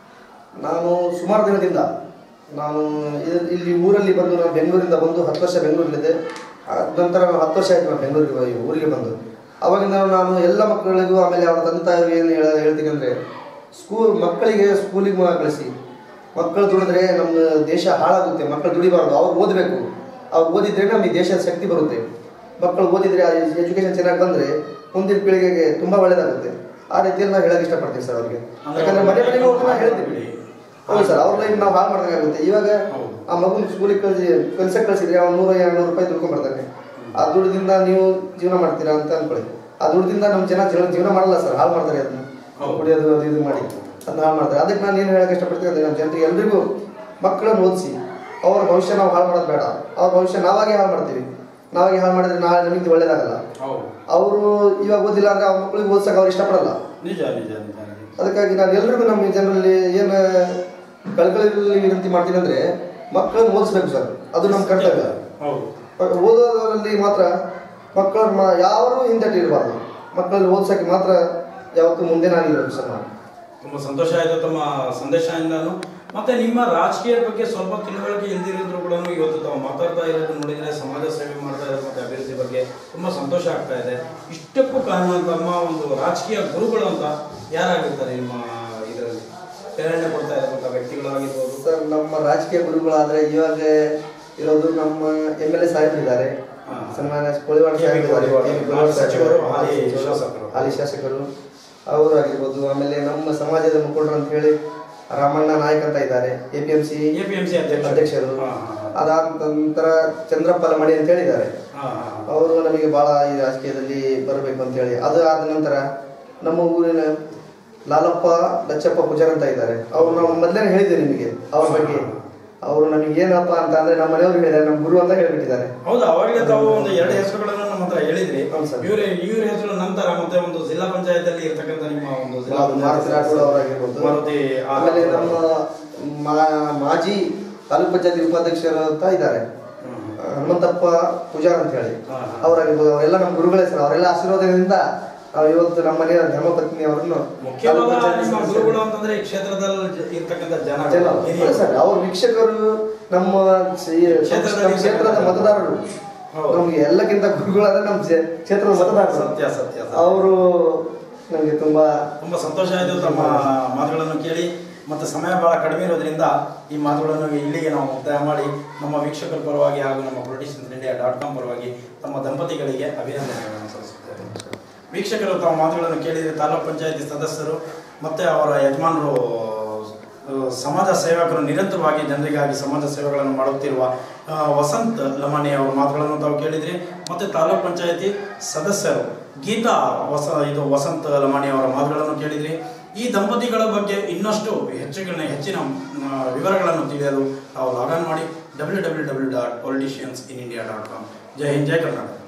ನಾನು ಸುಮಾರು ದಿನದಿಂದ ನಾನು ಇಲ್- ಇಲ್ಲಿ ಊರಲ್ಲಿ ಬಂದು ನಾನು ಬೆಂಗಳೂರಿಂದ ಬಂದು ಹತ್ತು ವರ್ಷ ಬೆಂಗಳೂರಲ್ಲಿದ್ದೆ ಅದ ನಂತರ ನಾನು ಹತ್ತು ವರ್ಷ ಆಯ್ತು ನಾನು ಬೆಂಗಳೂರಿಗೆ ಬ- ಊರಿಗೆ ಬಂದು ಅವಾಗಿಂದ ನಾನು ಎಲ್ಲ ಮಕ್ಕಳಿಗೂ ಆಮೇಲೆ ಅವರ ತಂದೆ ತಾಯಿಗೂ ಏನು ಹೇಳ ಹೇಳ್ತೀನಿ ಅಂದರೆ ಸ್ಕೂಲ್ ಮಕ್ಕಳಿಗೆ ಸ್ಕೂಲಿಗೆ ಕಳಿಸಿ ಮಕ್ಕಳು ದುಡಿದ್ರೆ ನಮ್ಮ ದೇಶ ಹಾಳಾಗುತ್ತೆ ಮಕ್ಕಳು ದುಡಿಬಾರ್ದು ಅವ್ರು ಓದಬೇಕು ಅವ್ರು ಓದಿದ್ರೆ ನಮಗೆ ದೇಶದ ಶಕ್ತಿ ಬರುತ್ತೆ ಮಕ್ಕಳು ಓದಿದ್ರೆ ಎಜುಕೇಶನ್ ಚೆನ್ನಾಗಿ ಬಂದರೆ ಮುಂದಿನ ಪೀಳಿಗೆಗೆ ತುಂಬ ಒಳ್ಳೇದಾಗುತ್ತೆ ಆ ರೀತಿಯಲ್ಲಿ ನಾವು ಹೇಳಕ್ಕೆ ಇಷ್ಟಪಡ್ತೀವಿ ಸರ್ ಅವ್ರಿಗೆ ಯಾಕಂದ್ರೆ ಮನೆ ಮನೆಗೆ ಹೋಗಿ ನಾವು ಹೇಳ್ತೀವಿ ಹೌದು ಸರ್ ಅವ್ರ ಲೈಫ್ ನಾವು ಹಾಳು ಮಾಡ್ದಂಗಾಗುತ್ತೆ ಇವಾಗ ಹೌದು. ಆ ಮಗುನ ಸ್ಕೂಲಿಗೆ ಕಳಿಸಿ ಕೆಲ್ಸಕ್ಕೆ ಕಳಿಸಿದ್ರೆ ಅವ್ನು ನೂರ ಎರಡು ರೂಪಾಯಿ ದುಡ್ಕೊಂಡ್ ಬರ್ತಾನೆ ಆ ದುಡ್ಡಿಂದ ನೀವು ಜೀವನ ಮಾಡ್ತೀರಾ ಅಂತ ಅನ್ಕೊಳ್ಳಿ ಆ ದುಡ್ಡಿಂದ ನಮ್ಮ ಜನ ಜೀವನ ಜೀವನ ಮಾಡಲ್ಲ ಸರ್ ಹಾಳು ಮಾಡ್ತಾರೆ ಅದನ್ನ ಹೌದು. ಕುಡಿಯೋದು ಅದು ಇದು ಮಾಡಿ ಅದನ್ನ ಹಾಳು ಮಾಡ್ತಾರೆ ಅದಕ್ಕೆ ನಾನು ಏನು ಹೇಳಕ್ಕೆ ಇಷ್ಟಪಡ್ತೀನಿ ಅಂದರೆ ನಮ್ಮ ಜನರಿಗೆ ಎಲ್ರಿಗೂ ಮಕ್ಕಳನ್ನು ಓದಿಸಿ ಅವ್ರ ಭವಿಷ್ಯ ನಾವು ಹಾಳು ಮಾಡೋದು ಬೇಡ ಅವ್ರ ಭವಿಷ್ಯ ನಾವಾಗೆ ಹಾಳು ಮಾಡ್ತೀವಿ ನಾವಾಗೆ ಹಾಳು ಮಾಡಿದ್ರೆ ನಾಳೆ ನಮಗೆ ಒಳ್ಳೇದಾಗಲ್ಲ ಹೌದು ಅವರು ಇವಾಗ ಓದಿಲ್ಲ ಅಂದ್ರೆ ಅವ್ರ ಮಕ್ಕಳಿಗೆ ಓದ್ಸಕ್ಕೆ ಅವ್ರು ಇಷ್ಟಪಡಲ್ಲ ನಿಜ ನಿಜ ನಿಜ ನಿಜ ಅದಕ್ಕಾಗಿ ನಾನು ಎಲ್ರಿಗೂ ನಮ್ಮ ಜನರಲ್ಲಿ ಏನು ಕಳ್ಕಳಿ ವಿನಂತಿ ಮಾಡ್ತೀನಿ ಅಂದ್ರೆ ಮಕ್ಕಳನ್ನ ಓದಿಸ್ಬೇಕು ಸರ್ ಅದು ನಮ್ಮ ಕರ್ತವ್ಯ ಹೌದು ಓದೋದರಲ್ಲಿ ಮಾತ್ರ ಮಕ್ಕಳ ಯಾರು ಹಿಂದಟ್ಟಿ ಇರಬಾರ್ದು ಮಕ್ಕಳಲ್ಲಿ ಓದ್ಸಕ್ಕೆ ಮಾತ್ರ ಯಾವತ್ತೂ ಮುಂದೆ ನಾನಿರ್ಬೇಕು ಸರ್ ನಾನು ತುಂಬಾ ಸಂತೋಷ ಆಯಿತು ತಮ್ಮ ಸಂದೇಶದಿಂದಾನು ಮತ್ತೆ ನಿಮ್ಮ ರಾಜಕೀಯ ಬಗ್ಗೆ ಸ್ವಲ್ಪ ತಿಳುವಳಿಕೆ ಇಲ್ದಿರಿದ್ರು ಕೂಡ ಇವತ್ತು ತಾವು ಮಾತಾಡ್ತಾ ಇರೋದು ನೋಡಿದ್ರೆ ಸಮಾಜ ಸೇವೆ ಮಾಡ್ತಾ ಇರೋದು ಮತ್ತೆ ಅಭಿವೃದ್ಧಿ ಬಗ್ಗೆ ತುಂಬಾ ಸಂತೋಷ ಆಗ್ತಾ ಇದೆ ಇಷ್ಟಕ್ಕೂ ಕಾರಣ ತಮ್ಮ ಒಂದು ರಾಜಕೀಯ ಗುರುಗಳು ಅಂತ ಯಾರಾಗಿರ್ತಾರೆ ನಿಮ್ಮ ಇದರಲ್ಲಿ ಪ್ರೇರಣೆ ಕೊಡ್ತಾ ಇರುವಂತ ವ್ಯಕ್ತಿಗಳಾಗಿರ್ಬೋದು ಸರ್ ನಮ್ಮ ರಾಜಕೀಯ ಗುರುಗಳಾದ್ರೆ ಇವಾಗ ಇರೋದು ನಮ್ಮ ಎಮ್ ಎಲ್ ಎ ಸಾಹೇಬರು ಇದ್ದಾರೆ ಹಾ. ಸನ್ಮಾನ್ಯ ಕೋಳಿವಾಡ ಕೆ. ಸಾಹೇಬರು ಇದ್ದಾರೆ. ಕೋಳಿವಾಡ. ಕೆ. ಪಿ. ಕೋಳಿವಾಡ ಸಚಿವರು, ಸಾಹೇಬರು, ಹಾಲಿ ಸಚಿವರು, ಶಾಸಕರು. ಹಾಲಿ ಶಾಸಕರು ಅವರು ಆಗಿರ್ಬೋದು ಆಮೇಲೆ ನಮ್ಮ ಸಮಾಜದ ಮುಖಂಡರು ಅಂತ ಹೇಳಿ ರಾಮಣ್ಣ ನಾಯಕ್ ಅಂತ ಇದ್ದಾರೆ A P M C APMC ಅಧ್ಯಕ್ಷರು ಅಧ್ಯಕ್ಷರು ಹಾ, ಹಾ, ಹಾ. ಅದಾದ ನಂತರ ಚಂದ್ರಪ್ಪ ಲಮಣಿ ಅಂತ ಹೇಳಿದ್ದಾರೆ ಹಾ, ಹಾ, ಹಾ. ಅವರು ನಮಗೆ ಬಹಳ ಈ ರಾಜಕೀಯದಲ್ಲಿ ಬರಬೇಕು ಅಂತ ಹೇಳಿ ಅದು ಆದ ನಂತರ ನಮ್ಮ ಊರಿನ ಲಾಲಪ್ಪ ಲಚ್ಚಪ್ಪ ಪೂಜಾರ್ ಅಂತ ಇದ್ದಾರೆ ಅವ್ರು ನಾವು ಮೊದಲೇ ಹೇಳಿದ್ದೆ ನಿಮಗೆ ಅವ್ರ ಬಗ್ಗೆ ಅವರು ನಮಗೆ ಏನಪ್ಪ ಅಂತ ಅಂದ್ರೆ ನಮ್ಮ ಮನೆಯವರು ಹೇಳಿದ್ದಾರೆ ನಮ್ಮ ಗುರು ಅಂತ ಹೇಳ್ಬಿಟ್ಟಿದ್ದಾರೆ ಹೌದು ಅವಾಗಲೇ ತಾವು ಒಂದು ಎರಡು ಹೆಸರುಗಳನ್ನು ನಮ್ಮ ಹತ್ರ ಹೇಳಿದ್ರಿ ಹೌದು ಸರ್. ಇವ್ರ ಇವ್ರ ಹೆಸರು ನಂತರ ಮತ್ತೆ ಒಂದು ಜಿಲ್ಲಾ ಪಂಚಾಯತ್ ಅಲ್ಲಿ ಇರ್ತಕ್ಕಂಥ ನಿಮ್ಮ ಒಂದು ಜಿಲ್ಲಾ ಮಾರುತಿ ಪಂಚಾಯತ್ ರಾಠೋಡ್ ಅವರಾಗಿರ್ಬೋದು ಮಾರುತಿ ಆ- ಆಮೇಲೆ ನಮ್ಮ ಮಾ- ಮಾಜಿ ತಾಲೂಕ್ ಪಂಚಾಯತಿ ಉಪಾಧ್ಯಕ್ಷರು ಅಂತ ಇದ್ದಾರೆ ಹ್ಮ್. ಹನುಮಂತಪ್ಪ ಪೂಜಾರ್ ಅಂತ ಹೇಳಿ ಹಾ, ಹಾ. ಅವರಾಗಿರ್ಬೋದು ಅವರೆಲ್ಲ ನಮ್ಮ ಗುರುಗಳೇ ಸರ್ ಅವರೆಲ್ಲ ಆಶೀರ್ವಾದದಿಂದ ಆ, ಇವತ್ತು ನಮ್ಮ ಮನೆಯ ಧರ್ಮಪತ್ನಿ ಅವರನ್ನು ಮುಖ್ಯವಾದ ನಿಮ್ಮ ಗುರುಗಳು ಅಂತಂದ್ರೆ ಈ ಕ್ಷೇತ್ರದಲ್ಲಿ ಜ- ಇರ್ತಕ್ಕಂಥ ಜನ ಜನ ಹಿರಿಯರು. ಸರ್ ಅವ್ರ ವೀಕ್ಷಕರು ನಮ್ಮ ಸ- ಕ್ಷೇತ್ರದ ನಮ್ಮ ಕ್ಷೇತ್ರದ ಮತದಾರರು ಹೌದು. ನಮ್ಗೆ ಎಲ್ಲಕ್ಕಿಂತ ಗುರುಗಳಾದ್ರೆ ನಮ್ಮ ಕ್ಷೇ- ಕ್ಷೇತ್ರದ ಮತದಾರರು ಸತ್ಯ ಸತ್ಯ ಸತ್ಯ. ಅವರು ನಮಗೆ ತುಂಬಾ ತುಂಬಾ ಸಂತೋಷ ಆಯಿತು ತಮ್ಮ ಮಾತುಗಳನ್ನು ಕೇಳಿ ಮತ್ತು ಸಮಯ ಬಹಳ ಕಡಿಮೆ ಇರೋದ್ರಿಂದ ಈ ಮಾತುಗಳನ್ನು ಇಲ್ಲಿಗೆ ನಾವು ಮುಕ್ತಾಯ ಮಾಡಿ ನಮ್ಮ ವೀಕ್ಷಕರ ಪರವಾಗಿ ಹಾಗೂ ನಮ್ಮ ಪೊಲಿಟಿಷನ್ಸ್ ಇಂಡಿಯಾ ಡಾಟ್ ಕಾಮ್ ಪರವಾಗಿ ತಮ್ಮ ದಂಪತಿಗಳಿಗೆ ಅಭಿನಂದನೆಗಳನ್ನು ಸಲ್ಲಿಸುತ್ತೇವೆ ವೀಕ್ಷಕರು ತಮ್ಮ ಮಾತುಗಳನ್ನು ಕೇಳಿದರೆ ತಾಲೂಕ್ ಪಂಚಾಯತಿ ಸದಸ್ಯರು ಮತ್ತು ಅವರ ಯಜಮಾನರು ಆ, ಸಮಾಜ ಸೇವಕರು ನಿರಂತರವಾಗಿ ಜನರಿಗಾಗಿ ಸಮಾಜ ಸೇವೆಗಳನ್ನು ಮಾಡುತ್ತಿರುವ ಆ, ವಸಂತ್ ಲಮಾಣಿ ಅವರ ಮಾತುಗಳನ್ನು ತಾವು ಕೇಳಿದ್ರಿ ಮತ್ತು ತಾಲೂಕ್ ಪಂಚಾಯತಿ ಸದಸ್ಯರು ಗೀತಾ ವಸ ಇದು ವಸಂತ್ ಲಮಾಣಿ ಅವರ ಮಾತುಗಳನ್ನು ಕೇಳಿದ್ರಿ ಈ ದಂಪತಿಗಳ ಬಗ್ಗೆ ಇನ್ನಷ್ಟು ಹೆಚ್ಚಿನ ಹೆಚ್ಚಿನ ಆ, ವಿವರಗಳನ್ನು ತಿಳಿಯಲು ತಾವು ಲಾಗನ್ ಮಾಡಿ W W W dot politicians in India dot com ಜೈ ಹಿಂದ್ ಜೈ ಕರ್ನಾಟಕ